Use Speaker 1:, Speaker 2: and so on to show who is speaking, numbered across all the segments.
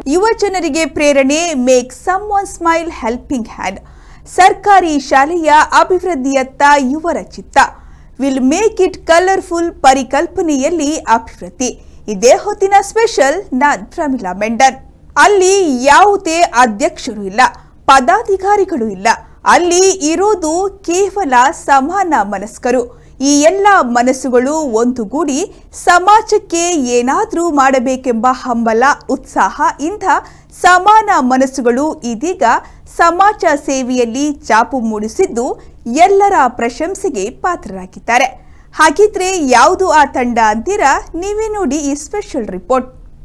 Speaker 1: ಯುವ ಜನರಿಗೆ ಪ್ರೇರಣೆ make someone smile helping hand ಸರ್ಕಾರಿ ಶಾಲೆಯ ಅಭಿವೃದ್ಧಿಯತ್ತ ಯುವರ ಚಿತ್ತ ವಿಲ್ ಮೇಕ್ ಇಟ್ ಕಲರ್ಫುಲ್ ಪರಿಕಲ್ಪನೆಯಲ್ಲಿ ಅಭಿವೃದ್ಧಿ ಇದೇ ಹೊತ್ತಿನ ಸ್ಪೆಷಲ್ ನಾನ್ ಪ್ರಮಿಳಾ ಮೆಂಡನ್ ಅಲ್ಲಿ ಯಾವುದೇ ಅಧ್ಯಕ್ಷರು ಇಲ್ಲ ಪದಾಧಿಕಾರಿಗಳು ಇಲ್ಲ ಅಲ್ಲಿ ಇರೋದು ಕೇವಲ ಸಮಾನ ಮನಸ್ಕರು ಈ ಎಲ್ಲ ಮನಸ್ಸುಗಳು ಒಂದುಗೂಡಿ ಸಮಾಜಕ್ಕೆ ಏನಾದರೂ ಮಾಡಬೇಕೆಂಬ ಹಂಬಲ ಉತ್ಸಾಹ ಇಂಥ ಸಮಾನ ಮನಸ್ಸುಗಳು ಇದೀಗ ಸಮಾಜ ಸೇವೆಯಲ್ಲಿ ಚಾಪು ಮೂಡಿಸಿದ್ದು ಎಲ್ಲರ ಪ್ರಶಂಸೆಗೆ ಪಾತ್ರರಾಗಿದ್ದಾರೆ ಹಾಗಿದ್ರೆ ಯಾವುದು ಆ ತಂಡ ಅಂತೀರಾ ನೀವೇ ನೋಡಿ ಈ special report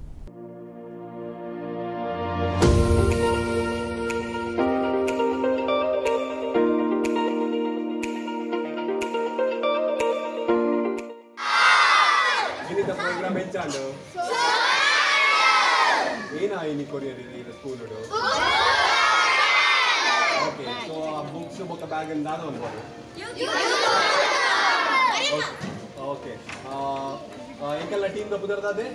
Speaker 2: Ini the program ಹೆಚ್ಚಾಂಡು ಏನಾ ಇನಿ ಕೊರಿಯರ್ ಇದು ಸ್ಕೂಲ್ ಓಕೆ ಸೊ ಆ ಬುಕ್ಸ್ ಬೊಕ್ಕ ಬ್ಯಾಗ್ ದಾದ ಅನ್ಬೋದು ಓಕೆ ಎಂಕೆಲ್ಲ ಟೀಮ್ ದ ಪುದರ್ದಾದೆ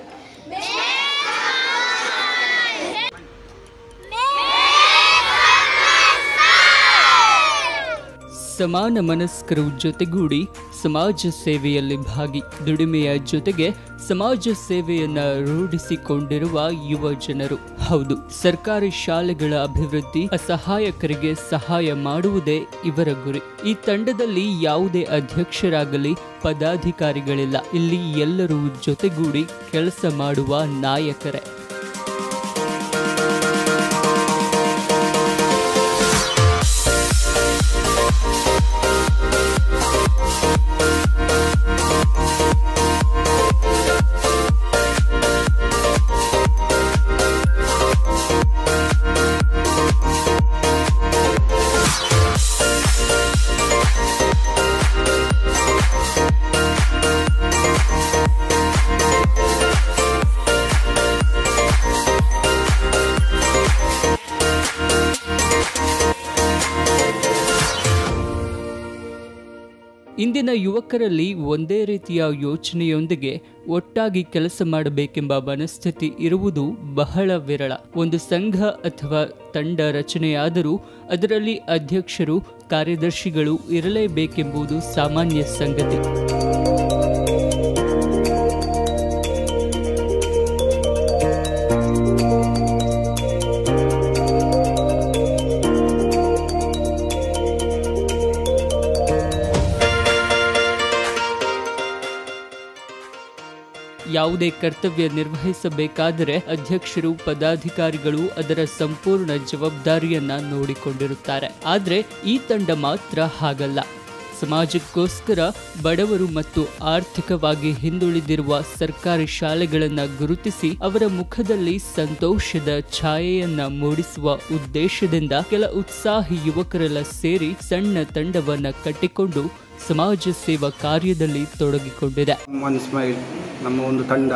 Speaker 3: ಸಮಾನ ಮನಸ್ಕರು ಜೊತೆಗೂಡಿ ಸಮಾಜ ಸೇವೆಯಲ್ಲಿ ಭಾಗಿ ದುಡಿಮೆಯ ಜೊತೆಗೆ ಸಮಾಜ ಸೇವೆಯನ್ನ ರೂಢಿಸಿಕೊಂಡಿರುವ ಯುವ ಜನರು ಹೌದು ಸರ್ಕಾರಿ ಶಾಲೆಗಳ ಅಭಿವೃದ್ಧಿ ಅಸಹಾಯಕರಿಗೆ ಸಹಾಯ ಮಾಡುವುದೇ ಇವರ ಗುರಿ ಈ ತಂಡದಲ್ಲಿ ಯಾವುದೇ ಅಧ್ಯಕ್ಷರಾಗಲಿ ಪದಾಧಿಕಾರಿಗಳಿಲ್ಲ ಇಲ್ಲಿ ಎಲ್ಲರೂ ಜೊತೆಗೂಡಿ ಕೆಲಸ ಮಾಡುವ ನಾಯಕರೇ ಇಂದಿನ ಯುವಕರಲ್ಲಿ ಒಂದೇ ರೀತಿಯ ಯೋಚನೆಯೊಂದಿಗೆ ಒಟ್ಟಾಗಿ ಕೆಲಸ ಮಾಡಬೇಕೆಂಬ ಮನಸ್ಥಿತಿ ಇರುವುದು ಬಹಳ ವಿರಳ ಒಂದು ಸಂಘ ಅಥವಾ ತಂಡ ರಚನೆಯಾದರೂ ಅದರಲ್ಲಿ ಅಧ್ಯಕ್ಷರು ಕಾರ್ಯದರ್ಶಿಗಳು ಇರಲೇಬೇಕೆಂಬುದು ಸಾಮಾನ್ಯ ಸಂಗತಿ ಯಾವುದೇ ಕರ್ತವ್ಯ ನಿರ್ವಹಿಸಬೇಕಾದರೆ ಅಧ್ಯಕ್ಷರು ಪದಾಧಿಕಾರಿಗಳು ಅದರ ಸಂಪೂರ್ಣ ಜವಾಬ್ದಾರಿಯನ್ನ ನೋಡಿಕೊಂಡಿರುತ್ತಾರೆ ಆದ್ರೆ ಈ ತಂಡ ಮಾತ್ರ ಹಾಗಲ್ಲ ಸಮಾಜಕ್ಕೋಸ್ಕರ ಬಡವರು ಮತ್ತು ಆರ್ಥಿಕವಾಗಿ ಹಿಂದುಳಿದಿರುವ ಸರ್ಕಾರಿ ಶಾಲೆಗಳನ್ನ ಗುರುತಿಸಿ ಅವರ ಮುಖದಲ್ಲಿ ಸಂತೋಷದ ಛಾಯೆಯನ್ನ ಮೂಡಿಸುವ ಉದ್ದೇಶದಿಂದ ಕೆಲ ಉತ್ಸಾಹಿ ಯುವಕರೆಲ್ಲ ಸೇರಿ ಸಣ್ಣ ತಂಡವನ್ನ ಕಟ್ಟಿಕೊಂಡು ಸಮಾಜ ಸೇವಾ ಕಾರ್ಯದಲ್ಲಿ ತೊಡಗಿಕೊಂಡಿದೆ
Speaker 4: ಒನ್ ಸ್ಮೈಲ್ ನಮ್ಮ ಒಂದು ತಂಡ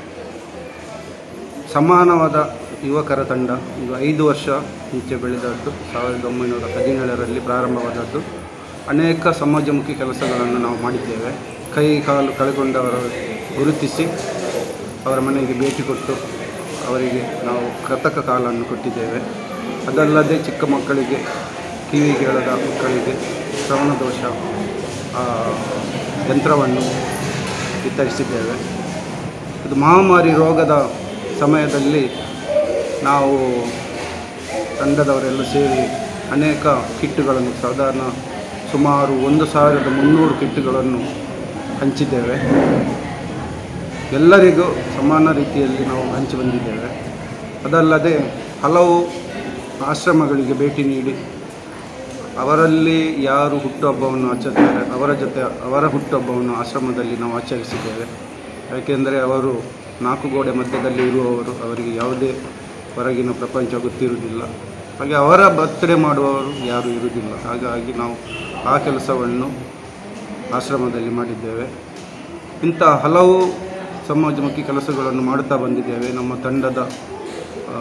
Speaker 4: ಸಮಾನವಾದ ಯುವಕರ ತಂಡ ಇದು ಐದು ವರ್ಷ ಮುಂಚೆ ಬೆಳೆದದ್ದು ಸಾವಿರದ ಒಂಬೈನೂರ ಹದಿನೇಳರಲ್ಲಿ ಪ್ರಾರಂಭವಾದದ್ದು ಅನೇಕ ಸಮಾಜಮುಖಿ ಕೆಲಸಗಳನ್ನು ನಾವು ಮಾಡಿದ್ದೇವೆ ಕೈ ಕಾಲು ಕಳೆಗೊಂಡವರ ಗುರುತಿಸಿ ಅವರ ಮನೆಗೆ ಭೇಟಿ ಕೊಟ್ಟು ಅವರಿಗೆ ನಾವು ಕೃತಕ ಕಾಲನ್ನು ಕೊಟ್ಟಿದ್ದೇವೆ ಅದಲ್ಲದೆ ಚಿಕ್ಕ ಮಕ್ಕಳಿಗೆ ಕಿವಿ ಕೇಳದ ಮಕ್ಕಳಿಗೆ ಶ್ರವಣ ದೋಷ ಆ, ಯಂತ್ರವನ್ನು ವಿತರಿಸಿದ್ದೇವೆ ಇದು ಮಹಾಮಾರಿ ರೋಗದ ಸಮಯದಲ್ಲಿ ನಾವು ತಂಡದವರೆಲ್ಲ ಸೇರಿ ಅನೇಕ ಕಿಟ್ಟುಗಳನ್ನು ಸಾಧಾರಣ ಸುಮಾರು ಒಂದು ಸಾವಿರದ ಮುನ್ನೂರು ಕಿಟ್ಟುಗಳನ್ನು ಹಂಚಿದ್ದೇವೆ ಎಲ್ಲರಿಗೂ ಸಮಾನ ರೀತಿಯಲ್ಲಿ ನಾವು ಹಂಚಿ ಬಂದಿದ್ದೇವೆ ಅದಲ್ಲದೆ ಹಲವು ಆಶ್ರಮಗಳಿಗೆ ಭೇಟಿ ನೀಡಿ ಅವರಲ್ಲಿ ಯಾರು ಹುಟ್ಟುಹಬ್ಬವನ್ನು ಆಚರಿಸ್ತಾರೆ ಅವರ ಜೊತೆ ಅವರ ಹುಟ್ಟುಹಬ್ಬವನ್ನು ಆಶ್ರಮದಲ್ಲಿ ನಾವು ಆಚರಿಸಿದ್ದೇವೆ ಯಾಕೆಂದರೆ ಅವರು ನಾಲ್ಕು ಗೋಡೆ ಮಧ್ಯದಲ್ಲಿ ಇರುವವರು ಅವರಿಗೆ ಯಾವುದೇ ಹೊರಗಿನ ಪ್ರಪಂಚ ಗೊತ್ತಿರುವುದಿಲ್ಲ ಹಾಗೆ ಅವರ ಬರ್ತ್ಡೇ ಮಾಡುವವರು ಯಾರೂ ಇರುವುದಿಲ್ಲ ಹಾಗಾಗಿ ನಾವು ಆ ಕೆಲಸವನ್ನು ಆಶ್ರಮದಲ್ಲಿ ಮಾಡಿದ್ದೇವೆ ಇಂಥ ಹಲವು ಸಮಾಜಮುಖಿ ಕೆಲಸಗಳನ್ನು ಮಾಡುತ್ತಾ ಬಂದಿದ್ದೇವೆ ನಮ್ಮ ತಂಡದ ಆ,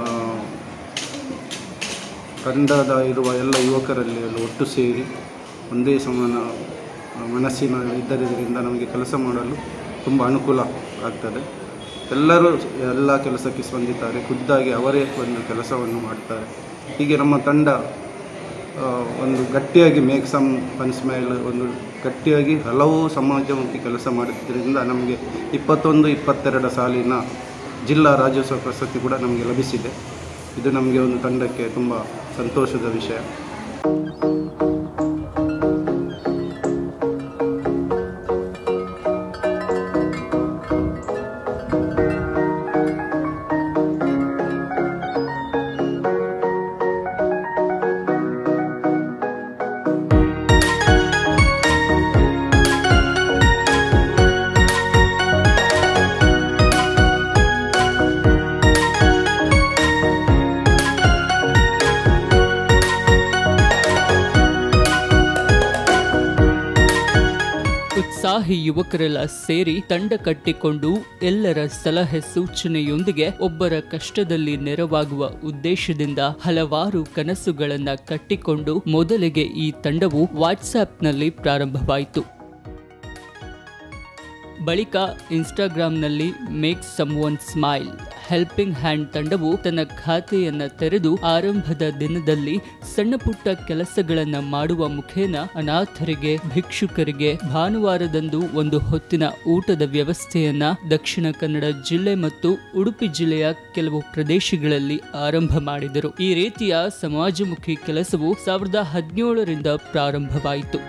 Speaker 4: ತಂಡದ ಇರುವ ಎಲ್ಲ ಯುವಕರಲ್ಲಿ ಎಲ್ಲ ಒಟ್ಟು ಸೇರಿ ಒಂದೇ ಸಮಾನ ಮನಸ್ಸಿನ ಇದ್ದರಿಂದ ನಮಗೆ ಕೆಲಸ ಮಾಡಲು ತುಂಬ ಅನುಕೂಲ ಆಗ್ತದೆ ಎಲ್ಲರೂ ಎಲ್ಲ ಕೆಲಸಕ್ಕೆ ಸ್ಪಂದಿದ್ದಾರೆ ಖುದ್ದಾಗಿ ಅವರೇ ಒಂದು ಕೆಲಸವನ್ನು ಮಾಡ್ತಾರೆ ಹೀಗೆ ನಮ್ಮ ತಂಡ ಆ, ಒಂದು ಗಟ್ಟಿಯಾಗಿ ಮೇಕ್ ಸಮ್ ಫನ್ ಸ್ಮೈಲ್ ಒಂದು ಗಟ್ಟಿಯಾಗಿ ಹಲವು ಸಮಾಜಮುಖಿ ಕೆಲಸ ಮಾಡುತ್ತಿದ್ದರಿಂದ ನಮಗೆ ಇಪ್ಪತ್ತೊಂದು ಇಪ್ಪತ್ತೆರಡು ಸಾಲಿನ ಜಿಲ್ಲಾ ರಾಜ್ಯೋತ್ಸವ ಪ್ರಶಸ್ತಿ ಕೂಡ ನಮಗೆ ಲಭಿಸಿದೆ ಇದು ನಮಗೆ ಒಂದು ತಂಡಕ್ಕೆ ತುಂಬ ಸಂತೋಷದ ವಿಷಯ
Speaker 3: ಉತ್ಸಾಹಿ ಯುವಕರೆಲ್ಲ ಸೇರಿ ತಂಡ ಕಟ್ಟಿಕೊಂಡು ಎಲ್ಲರ ಸಲಹೆ ಸೂಚನೆಯೊಂದಿಗೆ ಒಬ್ಬರ ಕಷ್ಟದಲ್ಲಿ ನೆರವಾಗುವ ಉದ್ದೇಶದಿಂದ ಹಲವಾರು ಕನಸುಗಳನ್ನ ಕಟ್ಟಿಕೊಂಡು ಮೊದಲಿಗೆ ಈ ತಂಡವು ವಾಟ್ಸ್ಆಪ್ನಲ್ಲಿ ಪ್ರಾರಂಭವಾಯಿತು ಬಳಿಕ ಇನ್ಸ್ಟಾಗ್ರಾಂನಲ್ಲಿ make someone smile helping hand ತಂಡವು ತನ್ನ ಖಾತೆಯನ್ನ ತೆರೆದು ಆರಂಭದ ದಿನದಲ್ಲಿ ಸಣ್ಣ ಪುಟ್ಟ ಕೆಲಸಗಳನ್ನ ಮಾಡುವ ಮುಖೇನ ಅನಾಥರಿಗೆ ಭಿಕ್ಷುಕರಿಗೆ ಭಾನುವಾರದಂದು ಒಂದು ಹೊತ್ತಿನ ಊಟದ ವ್ಯವಸ್ಥೆಯನ್ನ ದಕ್ಷಿಣ ಕನ್ನಡ ಜಿಲ್ಲೆ ಮತ್ತು ಉಡುಪಿ ಜಿಲ್ಲೆಯ ಕೆಲವು ಪ್ರದೇಶಗಳಲ್ಲಿ ಆರಂಭ ಮಾಡಿದರು ಈ ರೀತಿಯ ಸಮಾಜಮುಖಿ ಕೆಲಸವು ಸಾವಿರದ ಹದಿನೇಳರಿಂದ ಪ್ರಾರಂಭವಾಯಿತು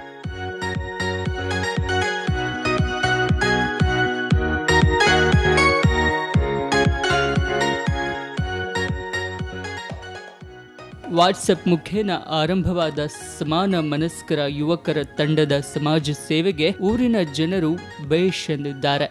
Speaker 3: ವಾಟ್ಸಪ್ ಮುಖೇನ ಆರಂಭವಾದ ಸಮಾನ ಮನಸ್ಕರ ಯುವಕರ ತಂಡದ ಸಮಾಜ ಸೇವೆಗೆ ಊರಿನ ಜನರು ಬೇಷ್ ಎಂದಿದ್ದಾರೆ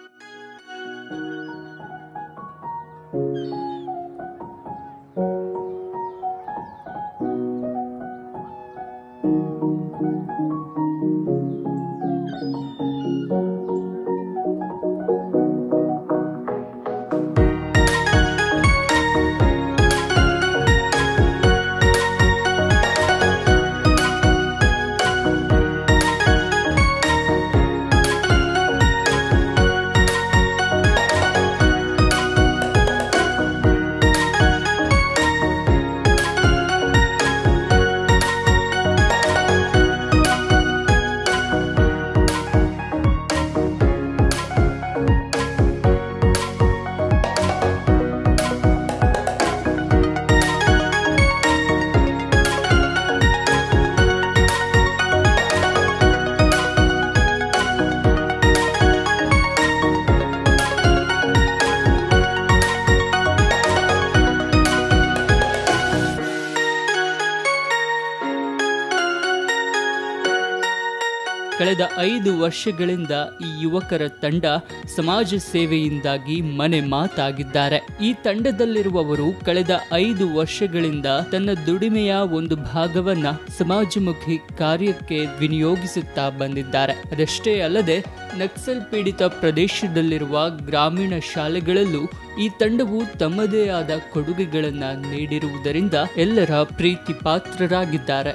Speaker 3: ಕಳೆದ ಐದು ವರ್ಷಗಳಿಂದ ಈ ಯುವಕರ ತಂಡ ಸಮಾಜ ಸೇವೆಯಿಂದಾಗಿ ಮನೆ ಮಾತಾಗಿದ್ದಾರೆ ಈ ತಂಡದಲ್ಲಿರುವವರು ಕಳೆದ ಐದು ವರ್ಷಗಳಿಂದ ತನ್ನ ದುಡಿಮೆಯ ಒಂದು ಭಾಗವನ್ನ ಸಮಾಜಮುಖಿ ಕಾರ್ಯಕ್ಕೆ ವಿನಿಯೋಗಿಸುತ್ತಾ ಬಂದಿದ್ದಾರೆ ಅದಷ್ಟೇ ಅಲ್ಲದೆ ನಕ್ಸಲ್ ಪೀಡಿತ ಪ್ರದೇಶದಲ್ಲಿರುವ ಗ್ರಾಮೀಣ ಶಾಲೆಗಳಲ್ಲೂ ಈ ತಂಡವು ತಮ್ಮದೇ ಆದ ಕೊಡುಗೆಗಳನ್ನ ನೀಡಿರುವುದರಿಂದ ಎಲ್ಲರ ಪ್ರೀತಿ ಪಾತ್ರರಾಗಿದ್ದಾರೆ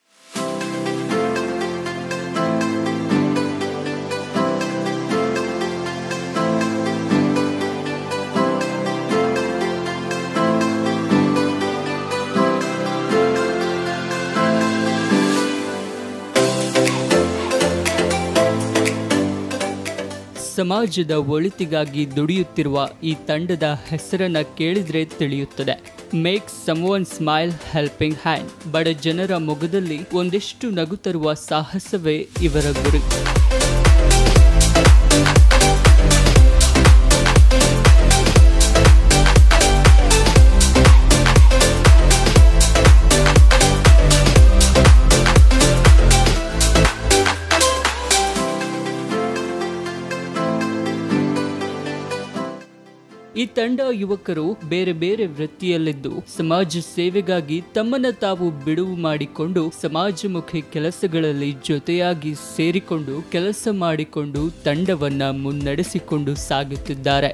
Speaker 3: ಸಮಾಜದ ಒಳಿತಿಗಾಗಿ ದುಡಿಯುತ್ತಿರುವ ಈ ತಂಡದ ಹೆಸರನ್ನ ಕೇಳಿದ್ರೆ ತಿಳಿಯುತ್ತದೆ make someone smile helping hand ಬಡ ಜನರ ಮೊಗದಲ್ಲಿ ಒಂದಿಷ್ಟು ನಗು ತರುವ ಸಾಹಸವೇ ಇವರ ಗುರಿ ಈ ತಂಡ ಯುವಕರು ಬೇರೆ ಬೇರೆ ವೃತ್ತಿಯಲ್ಲಿದ್ದು ಸಮಾಜ ಸೇವೆಗಾಗಿ ತಮ್ಮನ್ನ ತಾವು ಬಿಡುವು ಮಾಡಿಕೊಂಡು ಸಮಾಜಮುಖಿ ಕೆಲಸಗಳಲ್ಲಿ ಜೊತೆಯಾಗಿ ಸೇರಿಕೊಂಡು ಕೆಲಸ ಮಾಡಿಕೊಂಡು ತಂಡವನ್ನ ಮುನ್ನಡೆಸಿಕೊಂಡು ಸಾಗುತ್ತಿದ್ದಾರೆ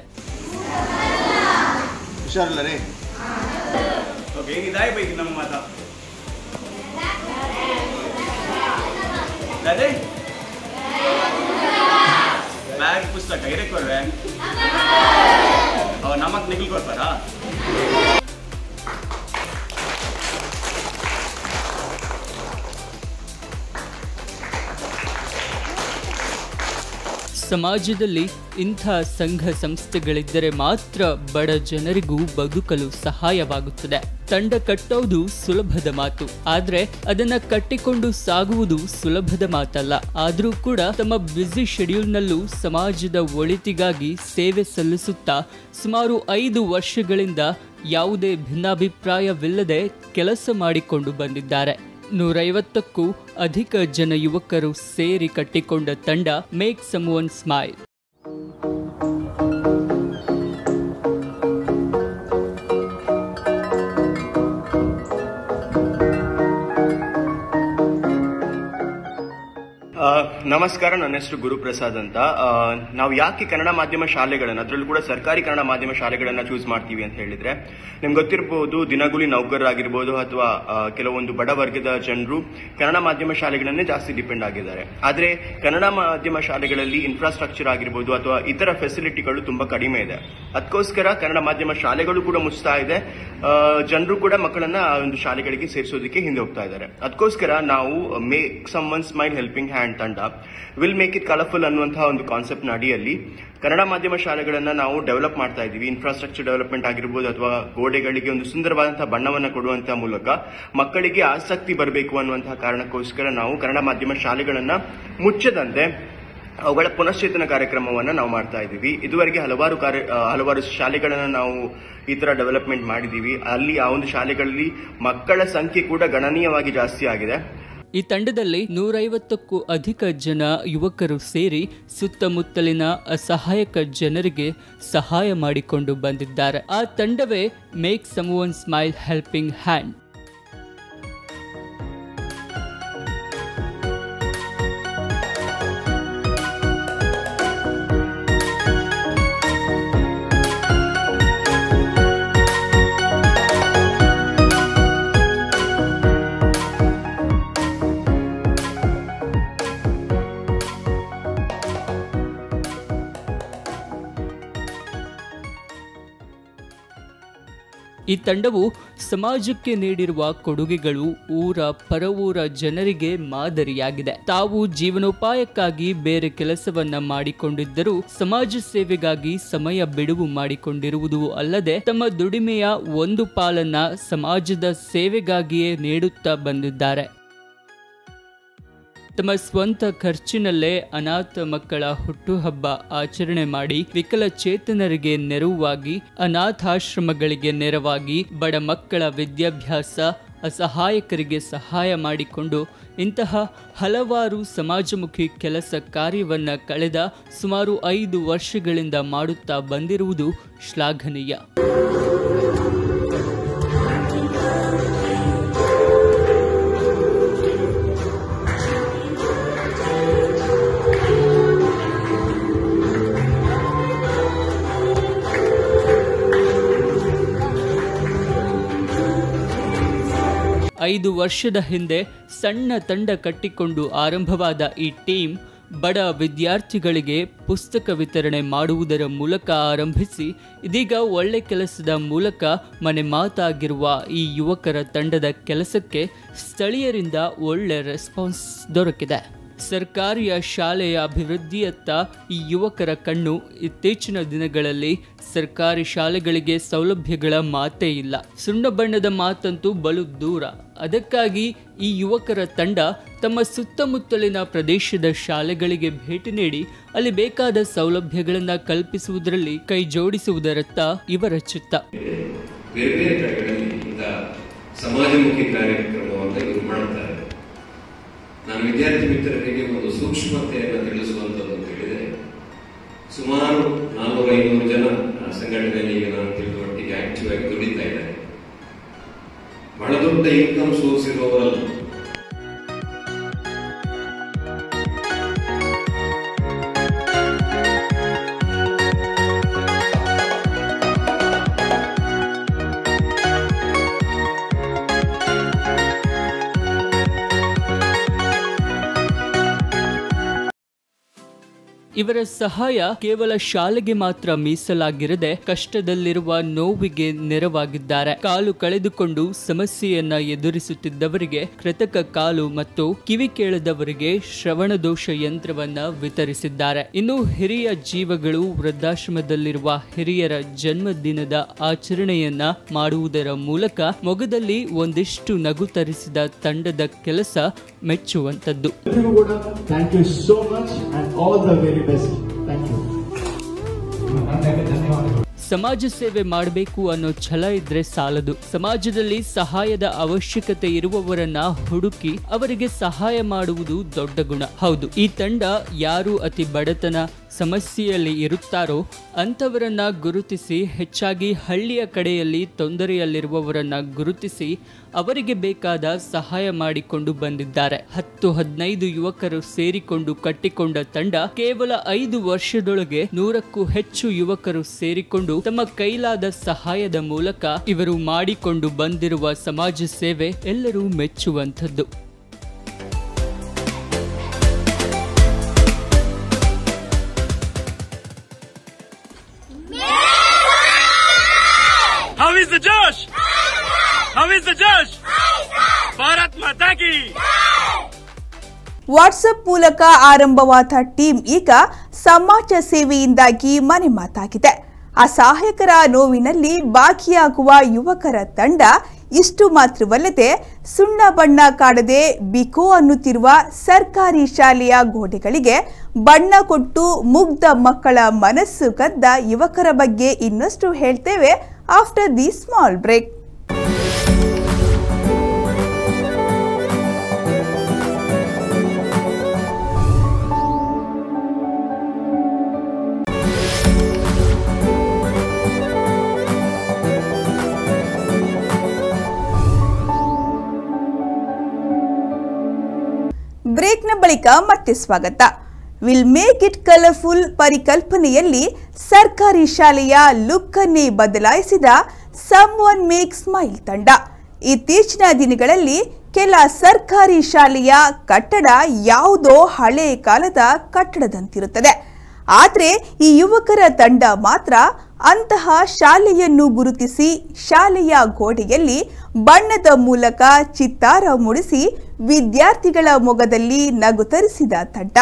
Speaker 2: ಹುಷಾರಿಲ್ಲ ರೀ ಓಕೆ ಹೇಗಿದ್ದಾಯಿ ಬೈಕ್ ನಮ್ಮ ಮಾತ ಅದೇ ಬ್ಯಾಗ್ ಪುಸ್ತಕ ಇದಕ್ಕೆ ಕೊಡ್ರೆ ನಮಗ್ ನಿಖಿಲ್ ಕೊಡ್ತಾರಾ
Speaker 3: ಸಮಾಜದಲ್ಲಿ ಇಂಥ ಸಂಘ ಸಂಸ್ಥೆಗಳಿದ್ದರೆ ಮಾತ್ರ ಬಡ ಜನರಿಗೂ ಬದುಕಲು ಸಹಾಯವಾಗುತ್ತದೆ ತಂಡ ಕಟ್ಟೋದು ಸುಲಭದ ಮಾತು ಆದ್ರೆ ಅದನ್ನ ಕಟ್ಟಿಕೊಂಡು ಸಾಗುವುದು ಸುಲಭದ ಮಾತಲ್ಲ ಆದ್ರೂ ಕೂಡ ತಮ್ಮ ಬ್ಯುಸಿ ಶೆಡ್ಯೂಲ್ನಲ್ಲೂ ಸಮಾಜದ ಒಳಿತಿಗಾಗಿ ಸೇವೆ ಸಲ್ಲಿಸುತ್ತಾ ಸುಮಾರು ಐದು ವರ್ಷಗಳಿಂದ ಯಾವುದೇ ಭಿನ್ನಾಭಿಪ್ರಾಯವಿಲ್ಲದೆ ಕೆಲಸ ಮಾಡಿಕೊಂಡು ಬಂದಿದ್ದಾರೆ ನೂರೈವತ್ತಕ್ಕೂ ಅಧಿಕ ಜನ ಯುವಕರು ಸೇರಿ ಕಟ್ಟಿಕೊಂಡ ತಂಡ ಮೇಕ್ ಸಮ್ ಒನ್ ಸ್ಮೈಲ್
Speaker 5: ಆ, ನಮಸ್ಕಾರ ನನ್ನ ಹೆಸರು ಗುರುಪ್ರಸಾದ್ ಅಂತ ಆ, ನಾವು ಯಾಕೆ ಕನ್ನಡ ಮಾಧ್ಯಮ ಶಾಲೆಗಳನ್ನು ಅದರಲ್ಲೂ ಕೂಡ ಸರ್ಕಾರಿ ಕನ್ನಡ ಮಾಧ್ಯಮ ಶಾಲೆಗಳನ್ನು ಚೂಸ್ ಮಾಡ್ತೀವಿ ಅಂತ ಹೇಳಿದ್ರೆ ನಿಮ್ಗೆ ಗೊತ್ತಿರಬಹುದು ದಿನಗೂಲಿ ನೌಕರರಾಗಿರ್ಬೋದು ಅಥವಾ ಆ, ಕೆಲವೊಂದು ಬಡ ವರ್ಗದ ಜನರು ಕನ್ನಡ ಮಾಧ್ಯಮ ಶಾಲೆಗಳನ್ನೇ ಜಾಸ್ತಿ ಡಿಪೆಂಡ್ ಆಗಿದ್ದಾರೆ ಆದರೆ ಕನ್ನಡ ಮಾಧ್ಯಮ ಶಾಲೆಗಳಲ್ಲಿ ಇನ್ಫ್ರಾಸ್ಟ್ರಕ್ಚರ್ ಆಗಿರ್ಬೋದು ಅಥವಾ ಇತರ ಫೆಸಿಲಿಟಿಗಳು ತುಂಬಾ ಕಡಿಮೆ ಇದೆ ಅದಕ್ಕೋಸ್ಕರ ಕನ್ನಡ ಮಾಧ್ಯಮ ಶಾಲೆಗಳು ಕೂಡ ಮುಚ್ತಾ ಇದೆ ಜನರು ಕೂಡ ಮಕ್ಕಳನ್ನ ಆ ಒಂದು ಶಾಲೆಗಳಿಗೆ ಸೇರಿಸೋದಕ್ಕೆ ಹಿಂದೆ ಹೋಗ್ತಾ ಇದ್ದಾರೆ ಅದಕ್ಕೋಸ್ಕರ ನಾವು make someone smile helping hand ತಂಡ ವಿಲ್ ಮೇಕ್ ಇಟ್ ಕಲರ್ಫುಲ್ ಅನ್ನುವಂತಹ ಒಂದು ಕಾನ್ಸೆಪ್ಟ್ ಅಡಿಯಲ್ಲಿ ಕನ್ನಡ ಮಾಧ್ಯಮ ಶಾಲೆಗಳನ್ನ ನಾವು ಡೆವಲಪ್ ಮಾಡ್ತಾ ಇದ್ದೀವಿ ಇನ್ಫ್ರಾಸ್ಟ್ರಕ್ಚರ್ ಡೆವಲಪ್ಮೆಂಟ್ ಆಗಿರ್ಬೋದು ಅಥವಾ ಗೋಡೆಗಳಿಗೆ ಒಂದು ಸುಂದರವಾದಂತಹ ಬಣ್ಣವನ್ನು ಕೊಡುವಂತಹ ಮೂಲಕ ಮಕ್ಕಳಿಗೆ ಆಸಕ್ತಿ ಬರಬೇಕು ಅನ್ನುವಂತಹ ಕಾರಣಕ್ಕೋಸ್ಕರ ನಾವು ಕನ್ನಡ ಮಾಧ್ಯಮ ಶಾಲೆಗಳನ್ನ ಮುಚ್ಚದಂತೆ ಅವುಗಳ ಪುನಶ್ಚೇತನ ಕಾರ್ಯಕ್ರಮವನ್ನ ನಾವು ಮಾಡ್ತಾ ಇದ್ದೀವಿ ಇದುವರೆಗೆ ಹಲವಾರು ಕಾರ್ಯ ಆ, ಹಲವಾರು ಶಾಲೆಗಳನ್ನ ನಾವು ಈ ತರ ಡೆವಲಪ್ಮೆಂಟ್ ಮಾಡಿದ್ದೀವಿ ಅಲ್ಲಿ ಆ ಒಂದು ಶಾಲೆಗಳಲ್ಲಿ ಮಕ್ಕಳ ಸಂಖ್ಯೆ ಕೂಡ ಗಣನೀಯವಾಗಿ ಜಾಸ್ತಿ ಆಗಿದೆ
Speaker 3: ಈ ತಂಡದಲ್ಲಿ ನೂರೈವತ್ತಕ್ಕೂ ಅಧಿಕ ಜನ ಯುವಕರು ಸೇರಿ ಸುತ್ತಮುತ್ತಲಿನ ಅಸಹಾಯಕ ಜನರಿಗೆ ಸಹಾಯ ಮಾಡಿಕೊಂಡು ಬಂದಿದ್ದಾರೆ ಆ ತಂಡವೇ make someone smile helping hand ಈ ತಂಡವು ಸಮಾಜಕ್ಕೆ ನೀಡಿರುವ ಕೊಡುಗೆಗಳು ಊರ ಪರವೂರ ಜನರಿಗೆ ಮಾದರಿಯಾಗಿದೆ ತಾವು ಜೀವನೋಪಾಯಕ್ಕಾಗಿ ಬೇರೆ ಕೆಲಸವನ್ನ ಮಾಡಿಕೊಂಡಿದ್ದರೂ ಸಮಾಜ ಸೇವೆಗಾಗಿ ಸಮಯ ಬಿಡುವು ಮಾಡಿಕೊಂಡಿರುವುದು ಅಲ್ಲದೆ ತಮ್ಮ ದುಡಿಮೆಯ ಒಂದು ಪಾಲನ್ನ ಸಮಾಜದ ಸೇವೆಗಾಗಿಯೇ ನೀಡುತ್ತಾ ಬಂದಿದ್ದಾರೆ ತಮ್ಮ ಸ್ವಂತ ಖರ್ಚಿನಲ್ಲೇ ಅನಾಥ ಮಕ್ಕಳ ಹುಟ್ಟುಹಬ್ಬ ಆಚರಣೆ ಮಾಡಿ ವಿಕಲಚೇತನರಿಗೆ ನೆರವಾಗಿ ಅನಾಥಾಶ್ರಮಗಳಿಗೆ ನೆರವಾಗಿ ಬಡ ಮಕ್ಕಳ ವಿದ್ಯಾಭ್ಯಾಸ ಅಸಹಾಯಕರಿಗೆ ಸಹಾಯ ಮಾಡಿಕೊಂಡು ಇಂತಹ ಹಲವಾರು ಸಮಾಜಮುಖಿ ಕೆಲಸ ಕಾರ್ಯವನ್ನ ಕಳೆದ ಸುಮಾರು ಐದು ವರ್ಷಗಳಿಂದ ಮಾಡುತ್ತಾ ಬಂದಿರುವುದು ಶ್ಲಾಘನೀಯ ಐದು ವರ್ಷದ ಹಿಂದೆ ಸಣ್ಣ ತಂಡ ಕಟ್ಟಿಕೊಂಡು ಆರಂಭವಾದ ಈ ಟೀಮ್ ಬಡ ವಿದ್ಯಾರ್ಥಿಗಳಿಗೆ ಪುಸ್ತಕ ವಿತರಣೆ ಮಾಡುವುದರ ಮೂಲಕ ಆರಂಭಿಸಿ ಇದೀಗ ಒಳ್ಳೆ ಕೆಲಸದ ಮೂಲಕ ಮನೆ ಮಾತಾಗಿರುವ ಈ ಯುವಕರ ತಂಡದ ಕೆಲಸಕ್ಕೆ ಸ್ಥಳೀಯರಿಂದ ಒಳ್ಳೆ ರೆಸ್ಪಾನ್ಸ್ ದೊರಕಿದೆ ಸರ್ಕಾರಿಯ ಶಾಲೆಯ ಅಭಿವೃದ್ಧಿಯತ್ತ ಈ ಯುವಕರ ಕಣ್ಣು ಇತ್ತೀಚಿನ ದಿನಗಳಲ್ಲಿ ಸರ್ಕಾರಿ ಶಾಲೆಗಳಿಗೆ ಸೌಲಭ್ಯಗಳ ಮಾತೇ ಇಲ್ಲ ಸುಣ್ಣ ಬಣ್ಣದ ಮಾತಂತೂ ಬಲು ದೂರ ಅದಕ್ಕಾಗಿ ಈ ಯುವಕರ ತಂಡ ತಮ್ಮ ಸುತ್ತಮುತ್ತಲಿನ ಪ್ರದೇಶದ ಶಾಲೆಗಳಿಗೆ ಭೇಟಿ ನೀಡಿ ಅಲ್ಲಿ ಬೇಕಾದ ಸೌಲಭ್ಯಗಳನ್ನು ಕಲ್ಪಿಸುವುದರಲ್ಲಿ ಕೈ ಜೋಡಿಸುವುದರತ್ತ ಇವರ ಚಿತ್ತ
Speaker 6: ಬೇರೆ ಬೇರೆ ಕಡೆಗಳಲ್ಲಿ ಇಂಥ ಸಮಾಜಮುಖಿ ಕಾರ್ಯಕ್ರಮವನ್ನು ಇವರು ಮಾಡ್ತಾರೆ ನಾನು ವಿದ್ಯಾರ್ಥಿ ಮಿತ್ರರಿಗೆ ಒಂದು ಸೂಕ್ಷ್ಮತೆಯನ್ನು ತಿಳಿಸುವಂಥದ್ದು ಅಂತ ಹೇಳಿದರೆ ಸುಮಾರು ನಾನ್ನೂರ ಐನೂರು ಜನ ಆ ಸಂಘಟನೆಯಲ್ಲಿ ಈಗ ನಾನು ತಿಳಿದ ಮಟ್ಟಿಗೆ ಆಕ್ಟಿವ್ ಆಗಿ ದುಡಿತಾ ಇದ್ದಾರೆ ಬಹಳ ದೊಡ್ಡ ಇನ್ಕಮ್ ಸೋರ್ಸ್ ಇರುವವರಲ್ಲ
Speaker 3: ಇವರ ಸಹಾಯ ಕೇವಲ ಶಾಲೆಗೆ ಮಾತ್ರ ಮೀಸಲಾಗಿರದೆ ಕಷ್ಟದಲ್ಲಿರುವ ನೋವಿಗೆ ನೆರವಾಗಿದ್ದಾರೆ ಕಾಲು ಕಳೆದುಕೊಂಡು ಸಮಸ್ಯೆಯನ್ನ ಎದುರಿಸುತ್ತಿದ್ದವರಿಗೆ ಕೃತಕ ಕಾಲು ಮತ್ತು ಕಿವಿ ಕೇಳದವರಿಗೆ ಶ್ರವಣ ದೋಷ ಯಂತ್ರವನ್ನ ವಿತರಿಸಿದ್ದಾರೆ ಇನ್ನು ಹಿರಿಯ ಜೀವಗಳು ವೃದ್ಧಾಶ್ರಮದಲ್ಲಿರುವ ಹಿರಿಯರ ಜನ್ಮದಿನದ ಆಚರಣೆಯನ್ನ ಮಾಡುವುದರ ಮೂಲಕ ಮೊಗದಲ್ಲಿ ಒಂದಿಷ್ಟು ನಗು ತರಿಸಿದ ತಂಡದ ಕೆಲಸ ಮೆಚ್ಚುವಂತದ್ದು
Speaker 7: ಎಲ್ರಿಗೂ ಕೂಡ thank you so much and all the very best thank you ಧನ್ಯವಾದಗಳು
Speaker 3: ಸಮಾಜ ಸೇವೆ ಮಾಡಬೇಕು ಅನ್ನೋ ಛಲ ಇದ್ರೆ ಸಾಲದು ಸಮಾಜದಲ್ಲಿ ಸಹಾಯದ ಅವಶ್ಯಕತೆ ಇರುವವರನ್ನ ಹುಡುಕಿ ಅವರಿಗೆ ಸಹಾಯ ಮಾಡುವುದು ದೊಡ್ಡ ಗುಣ ಹೌದು ಈ ತಂಡ ಯಾರು ಅತಿ ಬಡತನ ಸಮಸ್ಯೆಯಲ್ಲಿ ಇರುತ್ತಾರೋ ಅಂಥವರನ್ನ ಗುರುತಿಸಿ ಹೆಚ್ಚಾಗಿ ಹಳ್ಳಿಯ ಕಡೆಯಲ್ಲಿ ತೊಂದರೆಯಲ್ಲಿರುವವರನ್ನ ಗುರುತಿಸಿ ಅವರಿಗೆ ಬೇಕಾದ ಸಹಾಯ ಮಾಡಿಕೊಂಡು ಬಂದಿದ್ದಾರೆ ಹತ್ತು ಹದಿನೈದು ಯುವಕರು ಸೇರಿಕೊಂಡು ಕಟ್ಟಿಕೊಂಡ ತಂಡ ಕೇವಲ ಐದು ವರ್ಷದೊಳಗೆ ನೂರಕ್ಕೂ ಹೆಚ್ಚು ಯುವಕರು ಸೇರಿಕೊಂಡು ತಮ್ಮ ಕೈಲಾದ ಸಹಾಯದ ಮೂಲಕ ಇವರು ಮಾಡಿಕೊಂಡು ಬಂದಿರುವ ಸಮಾಜ ಸೇವೆ ಎಲ್ಲರೂ ಮೆಚ್ಚುವಂಥದ್ದು
Speaker 8: How is the Josh? How is the Josh? Bharat Mata ki!
Speaker 1: WhatsApp ಮೂಲಕ ಆರಂಭವಾದ ಟೀಮ್ ಈಗ ಸಮಾಜ ಸೇವೆಯಿಂದಾಗಿ ಮನೆ ಮಾತಾಗಿದೆ ಅಸಹಾಯಕರ ನೋವಿನಲ್ಲಿ ಭಾಗಿಯಾಗುವ ಯುವಕರ ತಂಡ ಇಷ್ಟು ಮಾತ್ರವಲ್ಲದೆ ಸುಣ್ಣ ಬಣ್ಣ ಕಾಡದೆ ಬಿಕೋ ಅನ್ನುತ್ತಿರುವ ಸರ್ಕಾರಿ ಶಾಲೆಯ ಗೋಡೆಗಳಿಗೆ ಬಣ್ಣ ಕೊಟ್ಟು ಮುಗ್ಧ ಮಕ್ಕಳ ಮನಸ್ಸು ಕದ್ದ ಯುವಕರ ಬಗ್ಗೆ ಇನ್ನಷ್ಟು ಹೇಳ್ತೇವೆ ಆಫ್ಟರ್ ದಿ ಸ್ಮಾಲ್ ಬ್ರೇಕ್ ಬ್ರೇಕ್ನ ಬಳಿಕ ಮತ್ತೆ ಸ್ವಾಗತ ವಿಲ್ ಮೇಕ್ ಇಟ್ ಕಲರ್ಫುಲ್ ಪರಿಕಲ್ಪನೆಯಲ್ಲಿ ಸರ್ಕಾರಿ ಶಾಲೆಯ ಲುಕ್ ಅನ್ನೇ ಬದಲಾಯಿಸಿದ ಸಮ್ ಒನ್ ಮೇಕ್ ಸ್ಮೈಲ್ ತಂಡ ಇತ್ತೀಚಿನ ದಿನಗಳಲ್ಲಿ ಕೆಲ ಸರ್ಕಾರಿ ಶಾಲೆಯ ಕಟ್ಟಡ ಯಾವುದೋ ಹಳೆ ಕಾಲದ ಕಟ್ಟಡದಂತಿರುತ್ತದೆ ಆದರೆ ಈ ಯುವಕರ ತಂಡ ಮಾತ್ರ ಅಂತಹ ಶಾಲೆಯನ್ನು ಗುರುತಿಸಿ ಶಾಲೆಯ ಗೋಡೆಯಲ್ಲಿ ಬಣ್ಣದ ಮೂಲಕ ಚಿತ್ತಾರ ಮೂಡಿಸಿ ವಿದ್ಯಾರ್ಥಿಗಳ ಮೊಗದಲ್ಲಿ ನಗು ತರಿಸಿದ ತಂಡ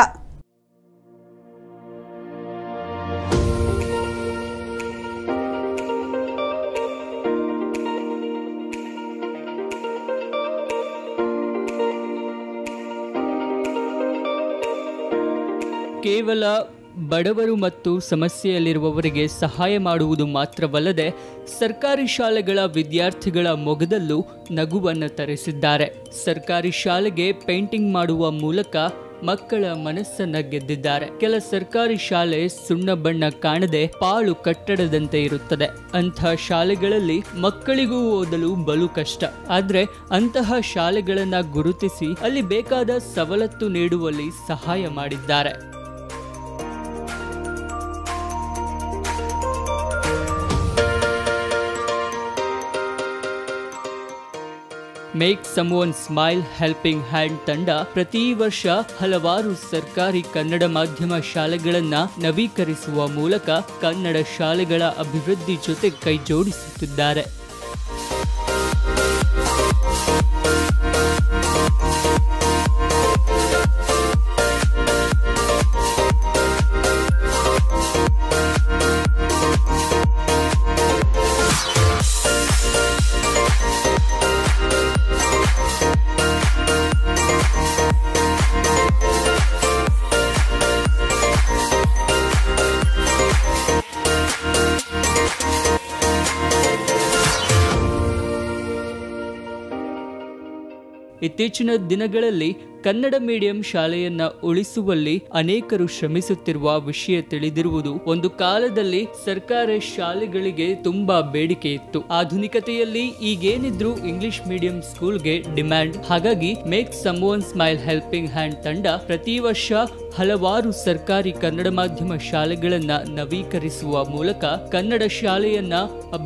Speaker 3: ಕೇವಲ ಬಡವರು ಮತ್ತು ಸಮಸ್ಯೆಯಲ್ಲಿರುವವರಿಗೆ ಸಹಾಯ ಮಾಡುವುದು ಮಾತ್ರವಲ್ಲದೆ ಸರ್ಕಾರಿ ಶಾಲೆಗಳ ವಿದ್ಯಾರ್ಥಿಗಳ ಮೊಗದಲ್ಲೂ ನಗುವನ್ನು ತರಿಸಿದ್ದಾರೆ ಸರ್ಕಾರಿ ಶಾಲೆಗೆ ಪೇಂಟಿಂಗ್ ಮಾಡುವ ಮೂಲಕ ಮಕ್ಕಳ ಮನಸ್ಸನ್ನ ಗೆದ್ದಿದ್ದಾರೆ ಕೆಲ ಸರ್ಕಾರಿ ಶಾಲೆ ಸುಣ್ಣ ಬಣ್ಣ ಕಾಣದೆ ಪಾಳು ಕಟ್ಟಡದಂತೆ ಇರುತ್ತದೆ ಅಂಥ ಶಾಲೆಗಳಲ್ಲಿ ಮಕ್ಕಳಿಗೂ ಓದಲು ಬಲು ಕಷ್ಟ ಆದ್ರೆ ಅಂತಹ ಶಾಲೆಗಳನ್ನ ಗುರುತಿಸಿ ಅಲ್ಲಿ ಬೇಕಾದ ಸವಲತ್ತು ನೀಡುವಲ್ಲಿ ಸಹಾಯ ಮಾಡಿದ್ದಾರೆ make someone smile helping hand ತಂಡ ಪ್ರತಿ ವರ್ಷ ಹಲವಾರು ಸರ್ಕಾರಿ ಕನ್ನಡ ಮಾಧ್ಯಮ ಶಾಲೆಗಳನ್ನ ನವೀಕರಿಸುವ ಮೂಲಕ ಕನ್ನಡ ಶಾಲೆಗಳ ಅಭಿವೃದ್ಧಿ ಜೊತೆ ಕೈ ಜೋಡಿಸುತ್ತಿದ್ದಾರೆ ಇತ್ತೀಚಿನ ದಿನಗಳಲ್ಲಿ ಕನ್ನಡ ಮೀಡಿಯಂ ಶಾಲೆಯನ್ನ ಉಳಿಸುವಲ್ಲಿ ಅನೇಕರು ಶ್ರಮಿಸುತ್ತಿರುವ ವಿಷಯ ತಿಳಿದಿರುವುದು ಒಂದು ಕಾಲದಲ್ಲಿ ಸರ್ಕಾರ ಶಾಲೆಗಳಿಗೆ ತುಂಬಾ ಬೇಡಿಕೆ ಇತ್ತು ಆಧುನಿಕತೆಯಲ್ಲಿ ಈಗೇನಿದ್ರು ಇಂಗ್ಲಿಷ್ ಮೀಡಿಯಂ ಸ್ಕೂಲ್ಗೆ ಡಿಮ್ಯಾಂಡ್ ಹಾಗಾಗಿ make someone smile helping hand ತಂಡ ಪ್ರತಿ ವರ್ಷ ಹಲವಾರು ಸರ್ಕಾರಿ ಕನ್ನಡ ಮಾಧ್ಯಮ ಶಾಲೆಗಳನ್ನ ನವೀಕರಿಸುವ ಮೂಲಕ ಕನ್ನಡ ಶಾಲೆಯನ್ನ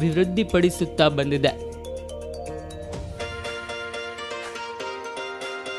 Speaker 3: ಅಭಿವೃದ್ಧಿಪಡಿಸುತ್ತಾ ಬಂದಿದೆ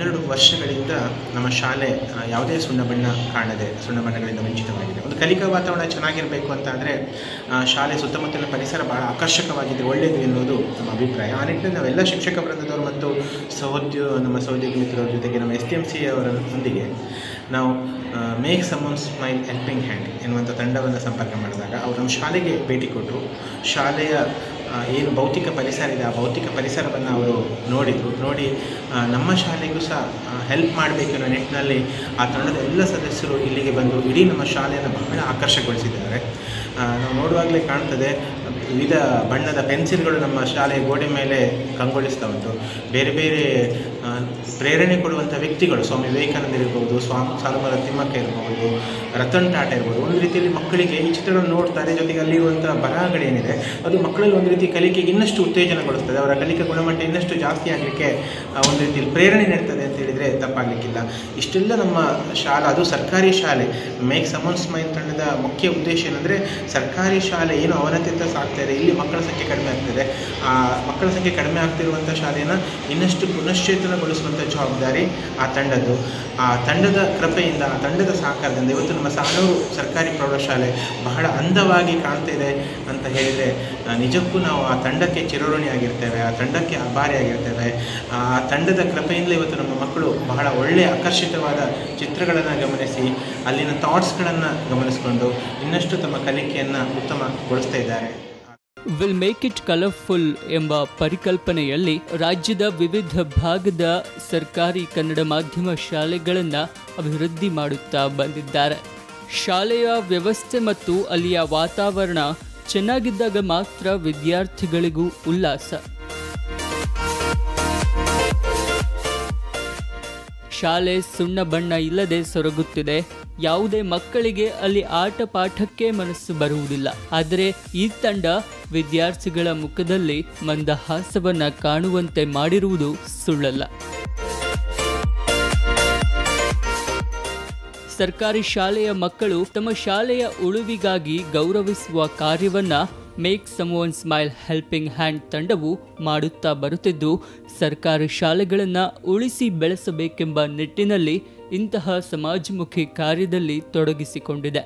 Speaker 9: ಹನ್ನೆರಡು ವರ್ಷಗಳಿಂದ ನಮ್ಮ ಶಾಲೆ ಆ, ಯಾವುದೇ ಸುಣ್ಣ ಬಣ್ಣ ಕಾಣದೆ ಸುಣ್ಣ ಬಣ್ಣಗಳಿಂದ ವಂಚಿತವಾಗಿದೆ ಒಂದು ಕಲಿಕಾ ವಾತಾವರಣ ಚೆನ್ನಾಗಿರಬೇಕು ಅಂತ ಅಂದರೆ ಶಾಲೆ ಸುತ್ತಮುತ್ತಲಿನ ಪರಿಸರ ಬಹಳ ಆಕರ್ಷಕವಾಗಿದೆ ಒಳ್ಳೆಯದು ಎನ್ನುವುದು ನಮ್ಮ ಅಭಿಪ್ರಾಯ ಆ ನಿಟ್ಟಿನಲ್ಲಿ ನಾವೆಲ್ಲ ಶಿಕ್ಷಕ ವೃಂದದವರು ಮತ್ತು ಸಹೋದ್ಯೋ ನಮ್ಮ ಸಹೋದ್ಯೋಗಿ ಮಿತ್ರರ ಜೊತೆಗೆ ನಮ್ಮ ಎಸ್ ಟಿ ಎಮ್ ಸಿ ಅವರೊಂದಿಗೆ ನಾವು make someone smile helping hand ಎನ್ನುವಂಥ ತಂಡವನ್ನು ಸಂಪರ್ಕ ಮಾಡಿದಾಗ ಅವರು ನಮ್ಮ ಶಾಲೆಗೆ ಭೇಟಿ ಕೊಟ್ಟರು ಶಾಲೆಯ ಆ, ಏನು ಭೌತಿಕ ಪರಿಸರ ಇದೆ ಆ ಭೌತಿಕ ಪರಿಸರವನ್ನು ಅವರು ನೋಡಿದರು ನೋಡಿ ಆ, ನಮ್ಮ ಶಾಲೆಗೂ ಸಹ ಹೆಲ್ಪ್ ಮಾಡಬೇಕೆನ್ನೋ ನಿಟ್ಟಿನಲ್ಲಿ ಆ ತಂಡದ ಎಲ್ಲ ಸದಸ್ಯರು ಇಲ್ಲಿಗೆ ಬಂದು ಇಡೀ ನಮ್ಮ ಶಾಲೆಯನ್ನು ಬಹಳ ಆಕರ್ಷಗೊಳಿಸಿದ್ದಾರೆ ಆ, ನಾವು ನೋಡುವಾಗಲೇ ಕಾಣ್ತದೆ ವಿವಿಧ ಬಣ್ಣದ ಪೆನ್ಸಿಲ್ಗಳು ನಮ್ಮ ಶಾಲೆಯ ಗೋಡೆ ಮೇಲೆ ಕಂಗೊಳಿಸ್ತಾ ಉಂಟು ಬೇರೆ ಬೇರೆ ಆ, ಪ್ರೇರಣೆ ಕೊಡುವಂಥ ವ್ಯಕ್ತಿಗಳು ಸ್ವಾಮಿ ವಿವೇಕಾನಂದ ಇರ್ಬೋದು ಸ್ವಾಮಿ ಸಾಲುಮರ ತಿಮ್ಮಕ್ಕ ಇರ್ಬೋದು ರತನ್ ಟಾಟಾ ಇರ್ಬೋದು ಒಂದು ರೀತಿಯಲ್ಲಿ ಮಕ್ಕಳಿಗೆ ಈ ಚಿತ್ರಗಳನ್ನು ನೋಡ್ತಾರೆ ಜೊತೆಗೆ ಅಲ್ಲಿರುವಂಥ ಬರಹಗಳೇನಿದೆ ಅದು ಮಕ್ಕಳಲ್ಲಿ ಒಂದು ರೀತಿ ಕಲಿಕೆಗೆ ಇನ್ನಷ್ಟು ಉತ್ತೇಜನಗೊಳಿಸ್ತದೆ ಅವರ ಕಲಿಕೆ ಗುಣಮಟ್ಟ ಇನ್ನಷ್ಟು ಜಾಸ್ತಿ ಆಗಲಿಕ್ಕೆ ಒಂದು ರೀತಿಯಲ್ಲಿ ಪ್ರೇರಣೆ ನೀಡ್ತದೆ ಅಂತ ಹೇಳಿದರೆ ತಪ್ಪಾಗಲಿಕ್ಕಿಲ್ಲ ಇಷ್ಟೆಲ್ಲ ನಮ್ಮ ಶಾಲಾ ಅದು ಸರ್ಕಾರಿ ಶಾಲೆ ಮೇಕ್ ಸಮನ್ ಸ್ಮೈಲ್ ತಂಡದ ಮುಖ್ಯ ಉದ್ದೇಶ ಏನಂದರೆ ಸರ್ಕಾರಿ ಶಾಲೆ ಏನು ಅವನತಿಯತ್ತ ಸಾಗ್ತಾ ಇದೆ ಇಲ್ಲಿ ಮಕ್ಕಳ ಸಂಖ್ಯೆ ಕಡಿಮೆ ಆಗ್ತಿದೆ ಆ ಮಕ್ಕಳ ಸಂಖ್ಯೆ ಕಡಿಮೆ ಆಗ್ತಿರುವಂಥ ಶಾಲೆಯನ್ನು ಇನ್ನಷ್ಟು ಪುನಶ್ಚೇತನಗೊಳಿಸುವಂಥ ಜವಾಬ್ದಾರಿ ಆ ತಂಡದ್ದು ಆ ತಂಡದ ಕೃಪೆಯಿಂದ ಆ ತಂಡದ ಸಹಕಾರದಿಂದ ಇವತ್ತು ನಮ್ಮ ಸಾಣೂರು ಸರ್ಕಾರಿ ಪ್ರೌಢಶಾಲೆ ಬಹಳ ಅಂದವಾಗಿ ಕಾಣ್ತಿದೆ ಅಂತ ಹೇಳಿದರೆ ಆ, ನಿಜಕ್ಕೂ ನಾವು ಆ ತಂಡಕ್ಕೆ ಚಿರಋಣಿಯಾಗಿರ್ತೇವೆ ಆ ತಂಡಕ್ಕೆ ಆಭಾರಿಯಾಗಿರ್ತೇವೆ ಆ ತಂಡದ ಕೃಪೆಯಿಂದ ಇವತ್ತು ನಮ್ಮ ಮಕ್ಕಳು ಬಹಳ ಒಳ್ಳೆಯ ಆಕರ್ಷಿತವಾದ ಚಿತ್ರಗಳನ್ನು ಗಮನಿಸಿ ಅಲ್ಲಿನ ಥಾಟ್ಸ್ಗಳನ್ನು ಗಮನಿಸಿಕೊಂಡು ಇನ್ನಷ್ಟು ತಮ್ಮ ಕಲಿಕೆಯನ್ನು ಉತ್ತಮಗೊಳಿಸ್ತಾ ಇದ್ದಾರೆ
Speaker 3: ವಿಲ್ ಮೇಕ್ ಇಟ್ ಕಲರ್ಫುಲ್ ಎಂಬ ಪರಿಕಲ್ಪನೆಯಲ್ಲಿ ರಾಜ್ಯದ ವಿವಿಧ ಭಾಗದ ಸರ್ಕಾರಿ ಕನ್ನಡ ಮಾಧ್ಯಮ ಶಾಲೆಗಳನ್ನು ಅಭಿವೃದ್ಧಿ ಮಾಡುತ್ತಾ ಬಂದಿದ್ದಾರೆ ಶಾಲೆಯ ವ್ಯವಸ್ಥೆ ಮತ್ತು ಅಲ್ಲಿಯ ವಾತಾವರಣ ಚೆನ್ನಾಗಿದ್ದಾಗ ಮಾತ್ರ ವಿದ್ಯಾರ್ಥಿಗಳಿಗೂ ಉಲ್ಲಾಸ ಶಾಲೆ ಸುಣ್ಣ ಬಣ್ಣ ಇಲ್ಲದೆ ಸೊರಗುತ್ತಿದೆ ಯಾವುದೇ ಮಕ್ಕಳಿಗೆ ಅಲ್ಲಿ ಆಟ ಪಾಠಕ್ಕೆ ಮನಸ್ಸು ಬರುವುದಿಲ್ಲ ಆದರೆ ಈ ತಂಡ ವಿದ್ಯಾರ್ಥಿಗಳ ಮುಖದಲ್ಲಿ ಮಂದಹಾಸವನ್ನ ಕಾಣುವಂತೆ ಮಾಡಿರುವುದು ಸುಳ್ಳಲ್ಲ ಸರ್ಕಾರಿ ಶಾಲೆಯ ಮಕ್ಕಳು ತಮ್ಮ ಶಾಲೆಯ ಉಳುವಿಗಾಗಿ ಗೌರವಿಸುವ ಕಾರ್ಯವನ್ನ make someone smile helping hand ತಂಡವು ಮಾಡುತ್ತಾ ಬರುತ್ತಿದ್ದು ಸರ್ಕಾರಿ ಶಾಲೆಗಳನ್ನು ಉಳಿಸಿ ಬೆಳೆಸಬೇಕೆಂಬ ನಿಟ್ಟಿನಲ್ಲಿ ಇಂತಹ ಸಮಾಜಮುಖಿ ಕಾರ್ಯದಲ್ಲಿ ತೊಡಗಿಸಿಕೊಂಡಿದೆ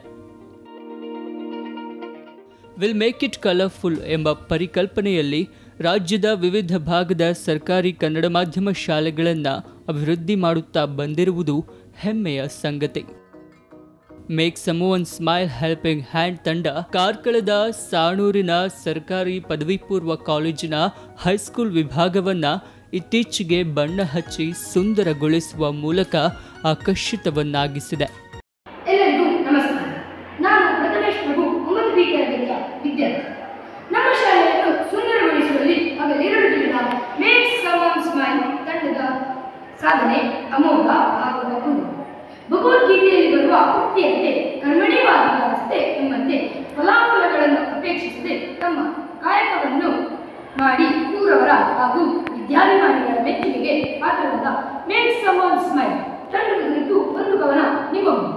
Speaker 3: ವಿಲ್ ಮೇಕ್ ಇಟ್ ಕಲರ್ಫುಲ್ ಎಂಬ ಪರಿಕಲ್ಪನೆಯಲ್ಲಿ ರಾಜ್ಯದ ವಿವಿಧ ಭಾಗದ ಸರ್ಕಾರಿ ಕನ್ನಡ ಮಾಧ್ಯಮ ಶಾಲೆಗಳನ್ನು ಅಭಿವೃದ್ಧಿ ಮಾಡುತ್ತಾ ಬಂದಿರುವುದು ಹೆಮ್ಮೆಯ ಸಂಗತಿ make someone smile helping hand ತಂಡ ಕಾರ್ಕಳದ ಸಾಣೂರಿನ ಸರ್ಕಾರಿ ಪದವಿ ಪೂರ್ವ ಕಾಲೇಜಿನ ಹೈಸ್ಕೂಲ್ ವಿಭಾಗವನ್ನ ಇತ್ತೀಚೆಗೆ ಬಣ್ಣ ಹಚ್ಚಿ ಸುಂದರಗೊಳಿಸುವ ಮೂಲಕ ಆಕರ್ಷಿತವನ್ನಾಗಿಸಿದೆ
Speaker 10: ಎಲ್ಲರಿಗೂ ನಮಸ್ಕಾರ ನಾನು ಪ್ರಥಮೇಶ್ ಪ್ರಭು ಒಂಬತ್ತು ಬಿ ತರಗತಿಯ ವಿದ್ಯಾರ್ಥಿ ನಮ್ಮ ಶಾಲೆಯನ್ನು ಸುಂದರಗೊಳಿಸುವಲ್ಲಿ ಹಗಲಿರುಳು ದುಡಿದ ಮೇಕ್ ಸಮನ್ ಸ್ಮೈಲ್ ತಂಡದ ಸಾಧನೆ ಅಮೋಘ ಹಾಗೂ ಅಪೂರ್ವ ಭಗವದ್ಗೀತೆಯಲ್ಲಿ ಬರುವ ಉಕ್ತಿಯಂತೆ ಕರ್ಮಣಿವಾದಿಗಳಷ್ಟೇ ಎಂಬಂತೆ ಫಲಾಫಲಗಳನ್ನು ಅಪೇಕ್ಷಿಸದೆ ತಮ್ಮ ಕಾಯಕವನ್ನು ಮಾಡಿ ಊರವರ ಹಾಗೂ ವಿದ್ಯಾಭಿಮಾನಿಗಳ ಮೆಚ್ಚುಗೆಗೆ ಪಾತ್ರವಾದ ಮೇಕ್ ಸಮನ್ ಸ್ಮೈಲ್ ತಂಡದ ಕುರಿತು ಒಂದು ಕವನ ನಿಮ್ಮ ಮುಂದೆ.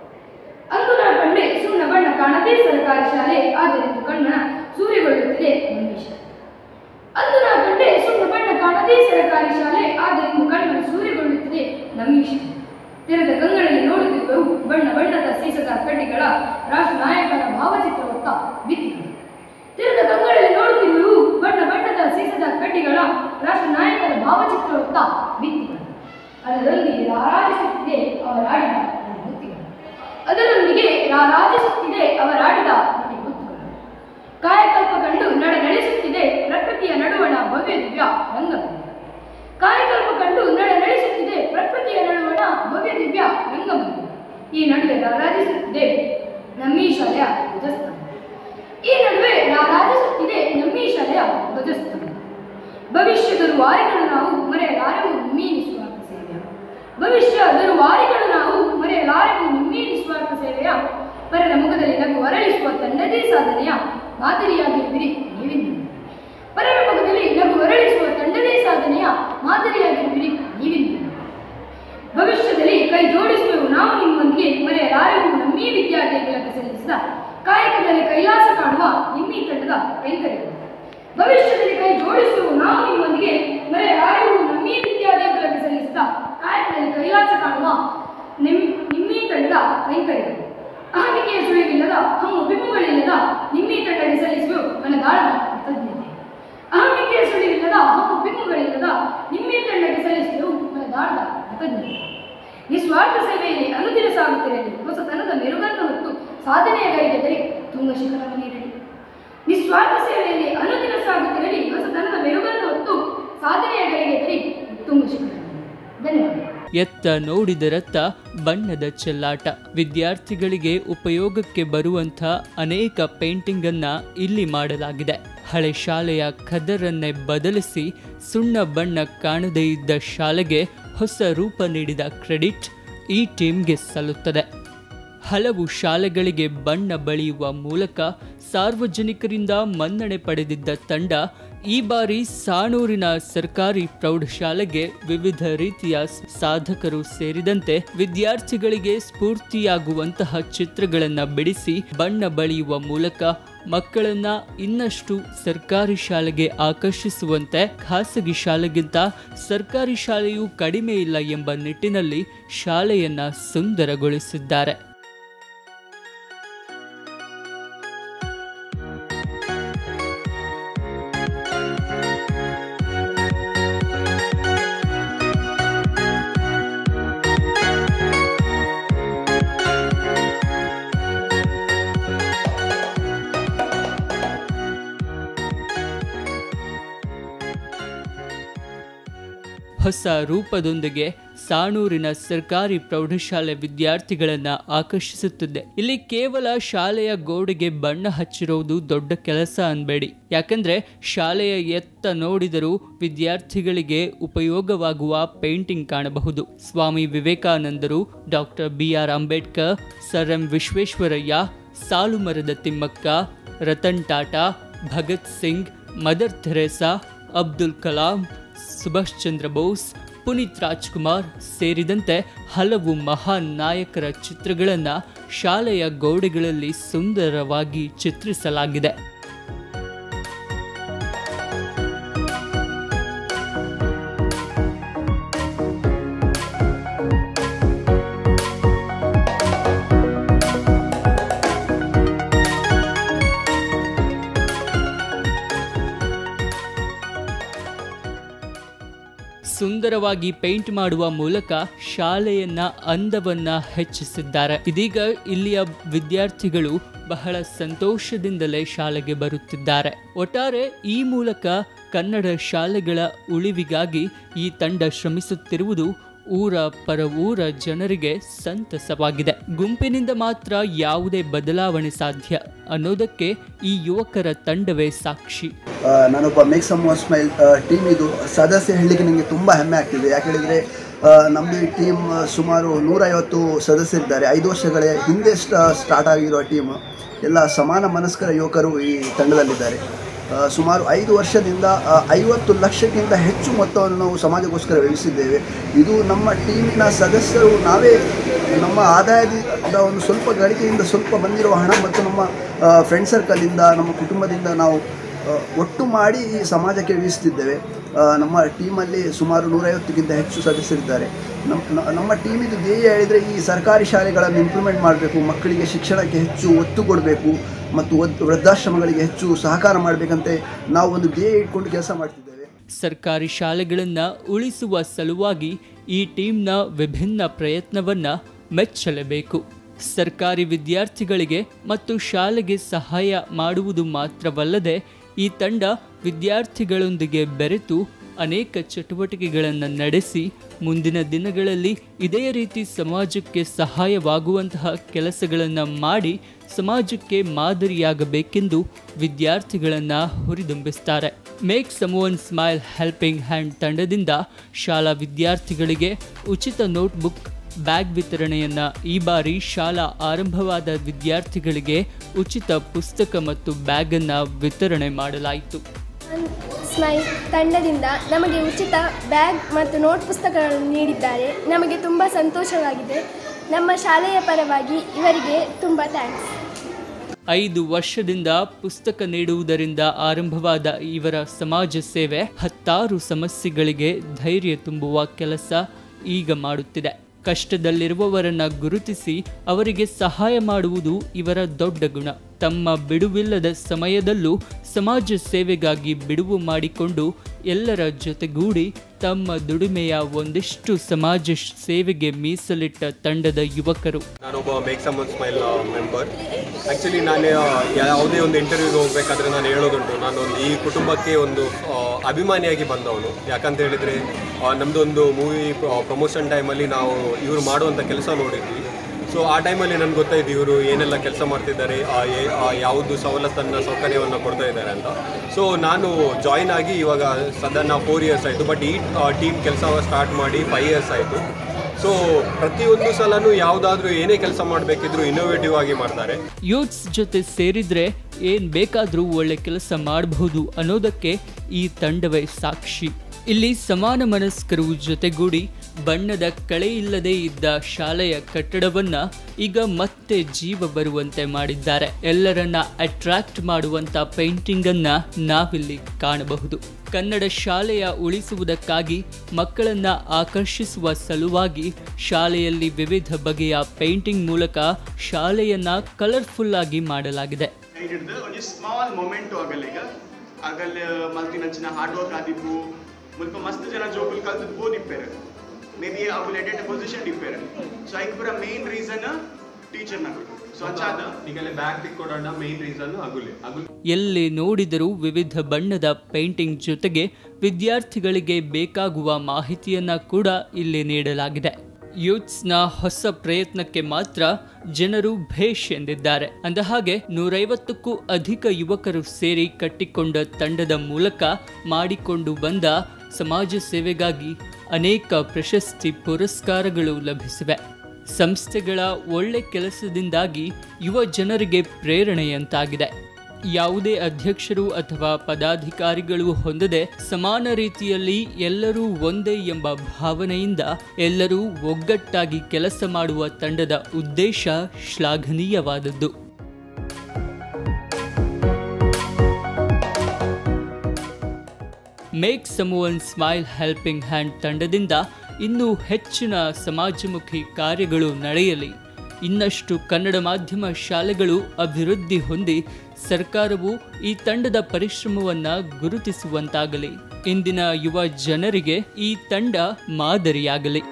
Speaker 10: ಅಂದು ನಾ ಕಂಡೆ ಸುಣ್ಣ ಬಣ್ಣ ಕಾಣದೇ ಸರ್ಕಾರಿ ಶಾಲೆ ಆದ್ದರಿಂದ ಕಣ್ಮನ ಸೂರ್ಯಗೊಳ್ಳುತ್ತಿದೆ ಮನುಷ್ಯ ಅಂದು ನಾ ಕಂಡೆ ಸುಣ್ಣ ಬಣ್ಣ ಕಾಣದೇ ಸರ್ಕಾರಿ ಶಾಲೆ ಆದ್ದರಿಂದ ಕಣ್ಮನ ಸೂರ್ಯಗೊಳ್ಳುತ್ತಿದೆ ನಮ್ಮೀಶ ತೆರೆದ ಗಂಗಳಲ್ಲಿ ನೋಡುತ್ತಿದ್ದವು ಬಣ್ಣ ಬಣ್ಣದ ಸೀಸದ ಕಡ್ಡಿಗಳ ರಾಷ್ಟ್ರ ನಾಯಕರ ಭಾವಚಿತ್ರವತ್ತ ಬಿತ್ತಿಗಳು ತೆರೆದ ಗಂಗಳಲ್ಲಿ ನೋಡುತ್ತಿರುವು ಬಣ್ಣ ಬಣ್ಣದ ಸೀಸದ ಕಡ್ಡಿಗಳ ರಾಷ್ಟ್ರ ನಾಯಕರ ಭಾವಚಿತ್ರವತ್ತ ಬಿತ್ತಿಗಳು ಅದರೊಂದಿಗೆ ರಾರಾಜಿಸುತ್ತಿದೆ ಅವರಾಡಿದ ನುಡಿಮುತ್ತುಗಳು ಅದರೊಂದಿಗೆ ರಾರಾಜಿಸುತ್ತಿದೆ ಅವರಾಡಿದ ನುಡಿಮುತ್ತುಗಳು ಕಾಯಕಲ್ಪ ಕಂಡು ನಡೆ ನಡೆಸುತ್ತಿದೆ ಪ್ರಕೃತಿಯ ನಡುವಣ ಭವ್ಯ ದಿವ್ಯ ರಂಗಭೂಮಿ ಕಾಯಕಲ್ಪ ಕಂಡು ನಡೆ ನಡೆಸುತ್ತಿದೆ ಪ್ರಕೃತಿಯ ನಡುವಣ ಭವ್ಯ ದಿವ್ಯ ರಂಗಭೂಮಿ ಈ ನಡುವೆ ರಾರಾಜಿಸುತ್ತಿದೆ ನಮ್ಮೀ ಶಾಲೆಯ ಧ್ವಜಸ್ತಂಭ ಈ ನಡುವೆ ರಾರಾಜಿಸುತ್ತಿದೆ ನಮ್ಮೀ ಶಾಲೆಯ ಧ್ವಜಸ್ತಂಭ ಭವಿಷ್ಯದ ವಾರಿಗಳು ನಾವು ಮರೆಯಲಾರೆವು ನಿಮ್ಮೀ ನಿಸ್ವಾರ್ಥ ಸೇವೆಯ ಭವಿಷ್ಯದ ವಾರಿಗಳು ನಾವು ಮರೆಯಲಾರೆವು ನಿಮ್ಮೀ ನಿಸ್ವಾರ್ಥ ಸೇವೆಯ ಪರರ ಮುಖದಲ್ಲಿ ನಗು ಅರಳಿಸುವ ತಂಡದೇ ಸಾಧನೆಯ ಮಾದರಿಯಾಗಿರುವಿರಿ ನೀವಿಂದು ಪರರ ಮುಖದಲ್ಲಿ ನಗು ಅರಳಿಸುವ ತಂಡದೇ ಸಾಧನೆಯ ಮಾದರಿಯಾಗಿರುವಿರಿ ನೀವಿಂದು ಭವಿಷ್ಯದಲ್ಲಿ ಕೈ ಜೋಡಿಸುವೆವು ನಾವು ನಿಮ್ಮೊಂದಿಗೆ ಮರೆಯಲಾರೆವು ನಮ್ಮೀ ವಿದ್ಯಾರ್ಥಿಗಳಿಗೆ ಸಲ್ಲಿಸಿದ ಕಾಯಕದಲ್ಲಿ ಕೈಲಾಸ ಕಾಣುವ ನಿಮ್ಮೀ ತಂಡದ ಕೈಂಕರ್ಯ ಭವಿಷ್ಯದಲ್ಲಿ ಕೈ ಜೋಡಿಸುವೆವು ನಾವು ನಿಮ್ಮೊಂದಿಗೆ ಮರೆಯಲಾರೆವು ನಮ್ಮೀ ವಿದ್ಯಾರ್ಥಿಗಳಿಗೆ ಸಲ್ಲಿಸಿದ ಕಾಯಕ ಬ್ಯಾಟ್ನಲ್ಲಿ ಕೈಲಾಸ ಕಾಣುವ ನಿಮ್ ನಿಮ್ಮಿ ತಂಡದ ಕೈಂಕರ್ಯ ಅಹಮಿಕೆಯ ಸುಳಿವಿಲ್ಲದ ಹಮ್ಮು ಬಿಮ್ಮುಗಳಿಲ್ಲದ ನಿಮ್ಮಿ ತಂಡಕ್ಕೆ ಸಲ್ಲಿಸುವ ಮನದಾಳದ ಕೃತಜ್ಞತೆ ಅಹಮಿಕೆಯ ಸುಳಿವಿಲ್ಲದ ಹಮ್ಮು ಬಿಮ್ಮುಗಳಿಲ್ಲದ ನಿಮ್ಮಿ ತಂಡಕ್ಕೆ ಸಲ್ಲಿಸುವ ಮನದಾಳದ ಕೃತಜ್ಞತೆ ನಿಸ್ವಾರ್ಥ ಸೇವೆಯಲ್ಲಿ ಅನುದಿನ ಸಾಗುತ್ತಿರಲಿ ಹೊಸತನದ ಮೆರುಗನ್ನು ಹೊತ್ತು ಸಾಧನೆಯ ಗೈಗೆದರಿ ತುಂಗ ಶಿಖರವನ್ನೇರಲಿ ನಿಸ್ವಾರ್ಥ ಸೇವೆಯಲ್ಲಿ ಅನುದಿನ ಸಾಗುತ್ತಿರಲಿ ಹೊಸತನದ ಮೆರುಗನ್ನು ಹೊತ್ತು ಸಾಧನೆಯ ಗೈಗೆದರಿ ತುಂಗ ಶಿಖರವನ್ನೇರಲಿ ಧನ್ಯವಾದ
Speaker 3: ಎತ್ತ ನೋಡಿದರತ್ತ ಬಣ್ಣದ ಚೆಲ್ಲಾಟ ವಿದ್ಯಾರ್ಥಿಗಳಿಗೆ ಉಪಯೋಗಕ್ಕೆ ಬರುವಂಥ ಅನೇಕ ಪೇಂಟಿಂಗ್ ಅನ್ನ ಇಲ್ಲಿ ಮಾಡಲಾಗಿದೆ ಹಳೆ ಶಾಲೆಯ ಖದರನ್ನೇ ಬದಲಿಸಿ ಸುಣ್ಣ ಬಣ್ಣ ಕಾಣದೇ ಇದ್ದ ಶಾಲೆಗೆ ಹೊಸ ರೂಪ ನೀಡಿದ ಕ್ರೆಡಿಟ್ ಈ ಟೀಮ್ಗೆ ಸಲ್ಲುತ್ತದೆ ಹಲವು ಶಾಲೆಗಳಿಗೆ ಬಣ್ಣ ಬಳಿಯುವ ಮೂಲಕ ಸಾರ್ವಜನಿಕರಿಂದ ಮನ್ನಣೆ ಪಡೆದಿದ್ದ ತಂಡ ಈ ಬಾರಿ ಸಾಣೂರಿನ ಸರ್ಕಾರಿ ಪ್ರೌಢಶಾಲೆಗೆ ವಿವಿಧ ರೀತಿಯ ಸಾಧಕರು ಸೇರಿದಂತೆ ವಿದ್ಯಾರ್ಥಿಗಳಿಗೆ ಸ್ಫೂರ್ತಿಯಾಗುವಂತಹ ಚಿತ್ರಗಳನ್ನು ಬಿಡಿಸಿ ಬಣ್ಣ ಬಳಿಯುವ ಮೂಲಕ ಮಕ್ಕಳನ್ನ ಇನ್ನಷ್ಟು ಸರ್ಕಾರಿ ಶಾಲೆಗೆ ಆಕರ್ಷಿಸುವಂತೆ ಖಾಸಗಿ ಶಾಲೆಗಿಂತ ಸರ್ಕಾರಿ ಶಾಲೆಯು ಕಡಿಮೆ ಇಲ್ಲ ಎಂಬ ನಿಟ್ಟಿನಲ್ಲಿ ಶಾಲೆಯನ್ನ ಸುಂದರಗೊಳಿಸಿದ್ದಾರೆ ಹೊಸ ರೂಪದೊಂದಿಗೆ ಸಾಣೂರಿನ ಸರ್ಕಾರಿ ಪ್ರೌಢಶಾಲೆ ವಿದ್ಯಾರ್ಥಿಗಳನ್ನ ಆಕರ್ಷಿಸುತ್ತಿದೆ ಇಲ್ಲಿ ಕೇವಲ ಶಾಲೆಯ ಗೋಡೆಗೆ ಬಣ್ಣ ಹಚ್ಚಿರುವುದು ದೊಡ್ಡ ಕೆಲಸ ಅನ್ಬೇಡಿ ಯಾಕಂದ್ರೆ ಶಾಲೆಯ ಎತ್ತ ನೋಡಿದರೂ ವಿದ್ಯಾರ್ಥಿಗಳಿಗೆ ಉಪಯೋಗವಾಗುವ ಪೇಂಟಿಂಗ್ ಕಾಣಬಹುದು ಸ್ವಾಮಿ ವಿವೇಕಾನಂದರು doctor B R Ambedkar sir M Visvesvaraya ಸಾಲುಮರದ ತಿಮ್ಮಕ್ಕ ರತನ್ ಟಾಟಾ ಭಗತ್ ಸಿಂಗ್ ಮದರ್ ಥೆರೇಸಾ ಅಬ್ದುಲ್ ಕಲಾಂ ಸುಭಾಷ್ ಚಂದ್ರ ಬೋಸ್ ಪುನೀತ್ ರಾಜ್ಕುಮಾರ್ ಸೇರಿದಂತೆ ಹಲವು ಮಹಾನ್ ನಾಯಕರ ಚಿತ್ರಗಳನ್ನು ಶಾಲೆಯ ಗೋಡೆಗಳಲ್ಲಿ ಸುಂದರವಾಗಿ ಚಿತ್ರಿಸಲಾಗಿದೆ ಸುಂದರವಾಗಿ ಪೇಂಟ್ ಮಾಡುವ ಮೂಲಕ ಶಾಲೆಯನ್ನ ಅಂದವನ್ನ ಹೆಚ್ಚಿಸಿದ್ದಾರೆ ಇದೀಗ ಇಲ್ಲಿಯ ವಿದ್ಯಾರ್ಥಿಗಳು ಬಹಳ ಸಂತೋಷದಿಂದಲೇ ಶಾಲೆಗೆ ಬರುತ್ತಿದ್ದಾರೆ ಒಟ್ಟಾರೆ ಈ ಮೂಲಕ ಕನ್ನಡ ಶಾಲೆಗಳ ಉಳಿವಿಗಾಗಿ ಈ ತಂಡ ಶ್ರಮಿಸುತ್ತಿರುವುದು ಊರ ಪರ ಊರ ಜನರಿಗೆ ಸಂತಸವಾಗಿದೆ ಗುಂಪಿನಿಂದ ಮಾತ್ರ ಯಾವುದೇ ಬದಲಾವಣೆ ಸಾಧ್ಯ ಅನ್ನೋದಕ್ಕೆ ಈ ಯುವಕರ ತಂಡವೇ ಸಾಕ್ಷಿ
Speaker 11: ಆ, ನಾನೊಬ್ಬ make someone smile team ಇದು ಸದಸ್ಯ ಹೇಳಲಿಕ್ಕೆ ನನಗೆ ತುಂಬ ಹೆಮ್ಮೆ ಆಗ್ತಿದೆ ಯಾಕೆ ಹೇಳಿದರೆ ನಮ್ಮದು ಈ ಟೀಮ್ ಸುಮಾರು ನೂರೈವತ್ತು ಸದಸ್ಯರಿದ್ದಾರೆ ಐದು ವರ್ಷಗಳ ಹಿಂದೆ ಸ್ಟಾರ್ಟ್ ಆಗಿರುವ ಟೀಮ್ ಎಲ್ಲ ಸಮಾನ ಮನಸ್ಕರ ಯುವಕರು ಈ ತಂಡದಲ್ಲಿದ್ದಾರೆ ಆ, ಸುಮಾರು ಐದು ವರ್ಷದಿಂದ ಆ, ಐವತ್ತು ಲಕ್ಷಕ್ಕಿಂತ ಹೆಚ್ಚು ಮೊತ್ತವನ್ನು ನಾವು ಸಮಾಜಕ್ಕೋಸ್ಕರ ವ್ಯಯಿಸಿದ್ದೇವೆ ಇದು ನಮ್ಮ ಟೀಮಿನ ಸದಸ್ಯರು ನಾವೇ ನಮ್ಮ ಆದಾಯದಿಂದ ಒಂದು ಸ್ವಲ್ಪ ಗಳಿಕೆಯಿಂದ ಸ್ವಲ್ಪ ಬಂದಿರುವ ಹಣ ಮತ್ತು ನಮ್ಮ ಫ್ರೆಂಡ್ ಸರ್ಕಲಿಂದ ನಮ್ಮ ಕುಟುಂಬದಿಂದ ನಾವು ಆ, ಒಟ್ಟು ಮಾಡಿ ಈ ಸಮಾಜಕ್ಕೆ ವ್ಯಯಿಸ್ತಿದ್ದೇವೆ ಆ, ನಮ್ಮ ಟೀಮಲ್ಲಿ ಸುಮಾರು ನೂರೈವತ್ತಕ್ಕಿಂತ ಹೆಚ್ಚು ಸದಸ್ಯರಿದ್ದಾರೆ ನಮ್ಮ ನ- ನಮ್ಮ ಟೀಮಿದು ಧ್ಯೇಯ ಹೇಳಿದರೆ ಈ ಸರ್ಕಾರಿ ಶಾಲೆಗಳನ್ನು ಇಂಪ್ರೂವ್ಮೆಂಟ್ ಮಾಡಬೇಕು ಮಕ್ಕಳಿಗೆ ಶಿಕ್ಷಣಕ್ಕೆ ಹೆಚ್ಚು ಒತ್ತು ಕೊಡಬೇಕು ಮತ್ತು ಒದ್- ವೃದ್ಧಾಶ್ರಮಗಳಿಗೆ ಹೆಚ್ಚು ಸಹಕಾರ ಮಾಡಬೇಕಂತೆ ನಾವು ಒಂದು ಧ್ಯೇಯ ಇಟ್ಕೊಂಡು ಕೆಲಸ ಮಾಡ್ತಿದ್ದೇವೆ
Speaker 3: ಸರ್ಕಾರಿ ಶಾಲೆಗಳನ್ನ ಉಳಿಸುವ ಸಲುವಾಗಿ ಈ ಟೀಮ್ನ ವಿಭಿನ್ನ ಪ್ರಯತ್ನವನ್ನ ಮೆಚ್ಚಲೇಬೇಕು ಸರ್ಕಾರಿ ವಿದ್ಯಾರ್ಥಿಗಳಿಗೆ ಮತ್ತು ಶಾಲೆಗೆ ಸಹಾಯ ಮಾಡುವುದು ಮಾತ್ರವಲ್ಲದೆ ಈ ತಂಡ ವಿದ್ಯಾರ್ಥಿಗಳೊಂದಿಗೆ ಬೆರೆತು ಅನೇಕ ಚಟುವಟಿಕೆಗಳನ್ನು ನಡೆಸಿ ಮುಂದಿನ ದಿನಗಳಲ್ಲಿ ಇದೇ ರೀತಿ ಸಮಾಜಕ್ಕೆ ಸಹಾಯವಾಗುವಂತಹ ಕೆಲಸಗಳನ್ನು ಮಾಡಿ ಸಮಾಜಕ್ಕೆ ಮಾದರಿಯಾಗಬೇಕೆಂದು ವಿದ್ಯಾರ್ಥಿಗಳನ್ನು ಹುರಿದುಂಬಿಸ್ತಾರೆ make someone smile helping hand ತಂಡದಿಂದ ಶಾಲಾ ವಿದ್ಯಾರ್ಥಿಗಳಿಗೆ ಉಚಿತ ನೋಟ್ಬುಕ್ ಬ್ಯಾಗ್ ವಿತರಣೆಯನ್ನ ಈ ಬಾರಿ ಶಾಲಾ ಆರಂಭವಾದ ವಿದ್ಯಾರ್ಥಿಗಳಿಗೆ ಉಚಿತ ಪುಸ್ತಕ ಮತ್ತು ಬ್ಯಾಗ್ ಅನ್ನ ವಿತರಣೆ ಮಾಡಲಾಯಿತು
Speaker 12: ಸ್ಮೈಲ್ ತಂಡದಿಂದ ನಮಗೆ ಉಚಿತ ಬ್ಯಾಗ್ ಮತ್ತು ನೋಟ್ ಪುಸ್ತಕಗಳನ್ನು ನೀಡಿದ್ದಾರೆ ನಮಗೆ ತುಂಬ ಸಂತೋಷವಾಗಿದೆ ನಮ್ಮ ಶಾಲೆಯ ಪರವಾಗಿ ಇವರಿಗೆ ತುಂಬ ಥ್ಯಾಂಕ್ಸ್
Speaker 3: ಐದು ವರ್ಷದಿಂದ ಪುಸ್ತಕ ನೀಡುವುದರಿಂದ ಆರಂಭವಾದ ಇವರ ಸಮಾಜ ಸೇವೆ ಹತ್ತಾರು ಸಮಸ್ಯೆಗಳಿಗೆ ಧೈರ್ಯ ತುಂಬುವ ಕೆಲಸ ಈಗ ಮಾಡುತ್ತಿದೆ ಕಷ್ಟದಲ್ಲಿರುವವರನ್ನ ಗುರುತಿಸಿ ಅವರಿಗೆ ಸಹಾಯ ಮಾಡುವುದು ಇವರ ದೊಡ್ಡ ಗುಣ ತಮ್ಮ ಬಿಡುವಿಲ್ಲದ ಸಮಯದಲ್ಲೂ ಸಮಾಜ ಸೇವೆಗಾಗಿ ಬಿಡುವು ಮಾಡಿಕೊಂಡು ಎಲ್ಲರ ಜೊತೆಗೂಡಿ ತಮ್ಮ ದುಡಿಮೆಯ ಒಂದಿಷ್ಟು ಸಮಾಜ ಸೇವೆಗೆ ಮೀಸಲಿಟ್ಟ ತಂಡದ ಯುವಕರು
Speaker 2: ನಾನೊಬ್ಬ make some smile member actually ನಾನು ಯಾವುದೇ ಒಂದು ಇಂಟರ್ವ್ಯೂಗೆ ಹೋಗ್ಬೇಕಾದ್ರೆ ನಾನು ಹೇಳೋದುಂಟು ನಾನೊಂದು ಈ ಕುಟುಂಬಕ್ಕೆ ಒಂದು ಆ, ಅಭಿಮಾನಿಯಾಗಿ ಬಂದವನು ಯಾಕಂತ ಹೇಳಿದರೆ ನಮ್ಮದೊಂದು ಮೂವಿ ಪ್ರಮೋಷನ್ ಟೈಮಲ್ಲಿ ನಾವು ಇವರು ಮಾಡುವಂಥ ಕೆಲಸ ನೋಡಿದ್ವಿ ಸೊ ಆ ಟೈಮಲ್ಲಿ ನನಗೆ ಗೊತ್ತಾಯ್ತು ಇವರು ಏನೆಲ್ಲ ಕೆಲಸ ಮಾಡ್ತಿದ್ದಾರೆ ಆ, ಏ- ಆ, ಯಾವುದು ಸವಲತ್ತನ್ನು ಸೌಕರ್ಯವನ್ನು ಕೊಡ್ತಾ ಇದ್ದಾರೆ ಅಂತ ಸೊ ನಾನು ಜಾಯಿನ್ ಆಗಿ ಇವಾಗ ಸದನ ಫೋರ್ ಇಯರ್ಸ್ ಆಯಿತು ಬಟ್ ಈ ಟೀಮ್ ಕೆಲಸ ಸ್ಟಾರ್ಟ್ ಮಾಡಿ ಫೈವ್ ಇಯರ್ಸ್ ಆಯಿತು ಸೊ ಪ್ರತಿಯೊಂದು ಸಲನೂ ಯಾವುದಾದ್ರೂ ಏನೇ ಕೆಲಸ ಮಾಡಬೇಕಿದ್ರು ಇನ್ನೋವೇಟಿವ್ ಆಗಿ ಮಾಡ್ತಾರೆ
Speaker 3: ಯೂತ್ಸ್ ಜೊತೆ ಸೇರಿದ್ರೆ ಏನ್ ಬೇಕಾದ್ರೂ ಒಳ್ಳೆ ಕೆಲಸ ಮಾಡಬಹುದು ಅನ್ನೋದಕ್ಕೆ ಈ ತಂಡವೇ ಸಾಕ್ಷಿ ಇಲ್ಲಿ ಸಮಾನ ಮನಸ್ಕರು ಜೊತೆಗೂಡಿ ಬಣ್ಣದ ಕಳೆ ಇಲ್ಲದೆ ಇದ್ದ ಶಾಲೆಯ ಕಟ್ಟಡವನ್ನ ಈಗ ಮತ್ತೆ ಜೀವ ಬರುವಂತೆ ಮಾಡಿದ್ದಾರೆ ಎಲ್ಲರನ್ನ ಅಟ್ರಾಕ್ಟ್ ಮಾಡುವಂತ ಪೇಂಟಿಂಗ್ ಅನ್ನ ನಾವಿಲ್ಲಿ ಕಾಣಬಹುದು ಕನ್ನಡ ಶಾಲೆಯ ಉಳಿಸುವುದಕ್ಕಾಗಿ ಮಕ್ಕಳನ್ನ ಆಕರ್ಷಿಸುವ ಸಲುವಾಗಿ ಶಾಲೆಯಲ್ಲಿ ವಿವಿಧ ಬಗೆಯ ಪೇಂಟಿಂಗ್ ಮೂಲಕ ಶಾಲೆಯನ್ನ ಕಲರ್ಫುಲ್ ಆಗಿ ಮಾಡಲಾಗಿದೆ
Speaker 13: ಹಿಡಿದು ಒಂಜಿ ಸ್ಮಾಲ್ ಮೊಮೆಂಟು ಆಗಲ್ಲ ಈಗ ಆಗಲ್ಲ ಮಲ್ತಿನಂಚಿನ ಹಾರ್ಡ್ ವರ್ಕ್ ಆದಿಪ್ಪು ಮುಲ್ಪ ಮಸ್ತ್ ಜನ ಜೋಕುಲು ಕಲ್ತು ಬೋದಿಪ್ಪೇರು ಮೇ ಬಿ ಅವು ಎಡೆಟ್ ಪೊಸಿಷನ್ ಇಪ್ಪೇರು ಸೊ ಐಕ್ ಪೂರ ಮೇನ್ ರೀಸನ್ ಟೀಚರ್ ನಗುಲು ಸೊ ಅಂಚಾದ
Speaker 2: ಈಗಲೇ ಬ್ಯಾಗ್ ತಿಕ್ಕೊಡೋಣ ಮೇನ್ ರೀಸನ್ ಅಗುಲಿ ಅಗುಲಿ
Speaker 3: ಎಲ್ಲಿ ನೋಡಿದರೂ ವಿವಿಧ ಬಣ್ಣದ ಪೇಂಟಿಂಗ್ ಜೊತೆಗೆ ವಿದ್ಯಾರ್ಥಿಗಳಿಗೆ ಬೇಕಾಗುವ ಮಾಹಿತಿಯನ್ನ ಕೂಡ ಇಲ್ಲಿ ನೀಡಲಾಗಿದೆ ಯೂತ್ಸ್ನ ಹೊಸ ಪ್ರಯತ್ನಕ್ಕೆ ಮಾತ್ರ ಜನರು ಭೇಷ್ ಎಂದಿದ್ದಾರೆ ಅಂದಹಾಗೆ ನೂರೈವತ್ತಕ್ಕೂ ಅಧಿಕ ಯುವಕರು ಸೇರಿ ಕಟ್ಟಿಕೊಂಡ ತಂಡದ ಮೂಲಕ ಮಾಡಿಕೊಂಡು ಬಂದ ಸಮಾಜ ಸೇವೆಗಾಗಿ ಅನೇಕ ಪ್ರಶಸ್ತಿ ಪುರಸ್ಕಾರಗಳು ಲಭಿಸಿವೆ ಸಂಸ್ಥೆಗಳ ಒಳ್ಳೆ ಕೆಲಸದಿಂದಾಗಿ ಯುವ ಜನರಿಗೆ ಪ್ರೇರಣೆಯಂತಾಗಿದೆ ಯಾವುದೇ ಅಧ್ಯಕ್ಷರು ಅಥವಾ ಪದಾಧಿಕಾರಿಗಳು ಹೊಂದದೆ ಸಮಾನ ರೀತಿಯಲ್ಲಿ ಎಲ್ಲರೂ ಒಂದೇ ಎಂಬ ಭಾವನೆಯಿಂದ ಎಲ್ಲರೂ ಒಗ್ಗಟ್ಟಾಗಿ ಕೆಲಸ ಮಾಡುವ ತಂಡದ ಉದ್ದೇಶ ಶ್ಲಾಘನೀಯವಾದದ್ದು make someone smile helping hand ತಂಡದಿಂದ ಇನ್ನೂ ಹೆಚ್ಚಿನ ಸಮಾಜಮುಖಿ ಕಾರ್ಯಗಳು ನಡೆಯಲಿ ಇನ್ನಷ್ಟು ಕನ್ನಡ ಮಾಧ್ಯಮ ಶಾಲೆಗಳು ಅಭಿವೃದ್ಧಿ ಹೊಂದಿ ಸರ್ಕಾರವು ಈ ತಂಡದ ಪರಿಶ್ರಮವನ್ನ ಗುರುತಿಸುವಂತಾಗಲಿ ಇಂದಿನ ಯುವ ಜನರಿಗೆ ಈ ತಂಡ ಮಾದರಿಯಾಗಲಿ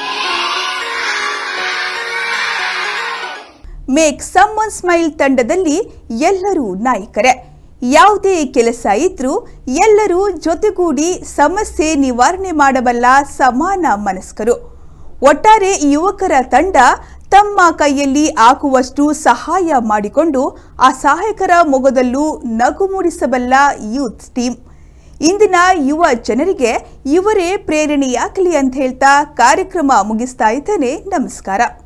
Speaker 1: ಮೇಕ್ ಸಮ್ಮನ್ ಸ್ಮೈಲ್ ತಂಡದಲ್ಲಿ ಎಲ್ಲರೂ ನಾಯಕರೇ ಯಾವುದೇ ಕೆಲಸ ಇದ್ರೂ ಎಲ್ಲರೂ ಜೊತೆಗೂಡಿ ಸಮಸ್ಯೆ ನಿವಾರಣೆ ಮಾಡಬಲ್ಲ ಸಮಾನ ಮನಸ್ಕರು ಒಟ್ಟಾರೆ ಯುವಕರ ತಂಡ ತಮ್ಮ ಕೈಯಲ್ಲಿ ಆಗುವಷ್ಟು ಸಹಾಯ ಮಾಡಿಕೊಂಡು ಆ ಸಹಾಯಕರ ಮೊಗದಲ್ಲೂ ನಗು ಮೂಡಿಸಬಲ್ಲ ಯೂತ್ ಟೀಮ್ ಇಂದಿನ ಯುವ ಜನರಿಗೆ ಇವರೇ ಪ್ರೇರಣೆಯಾಗಲಿ ಅಂತ ಹೇಳ್ತಾ ಕಾರ್ಯಕ್ರಮ ಮುಗಿಸ್ತಾ ಇದ್ದೇನೆ ನಮಸ್ಕಾರ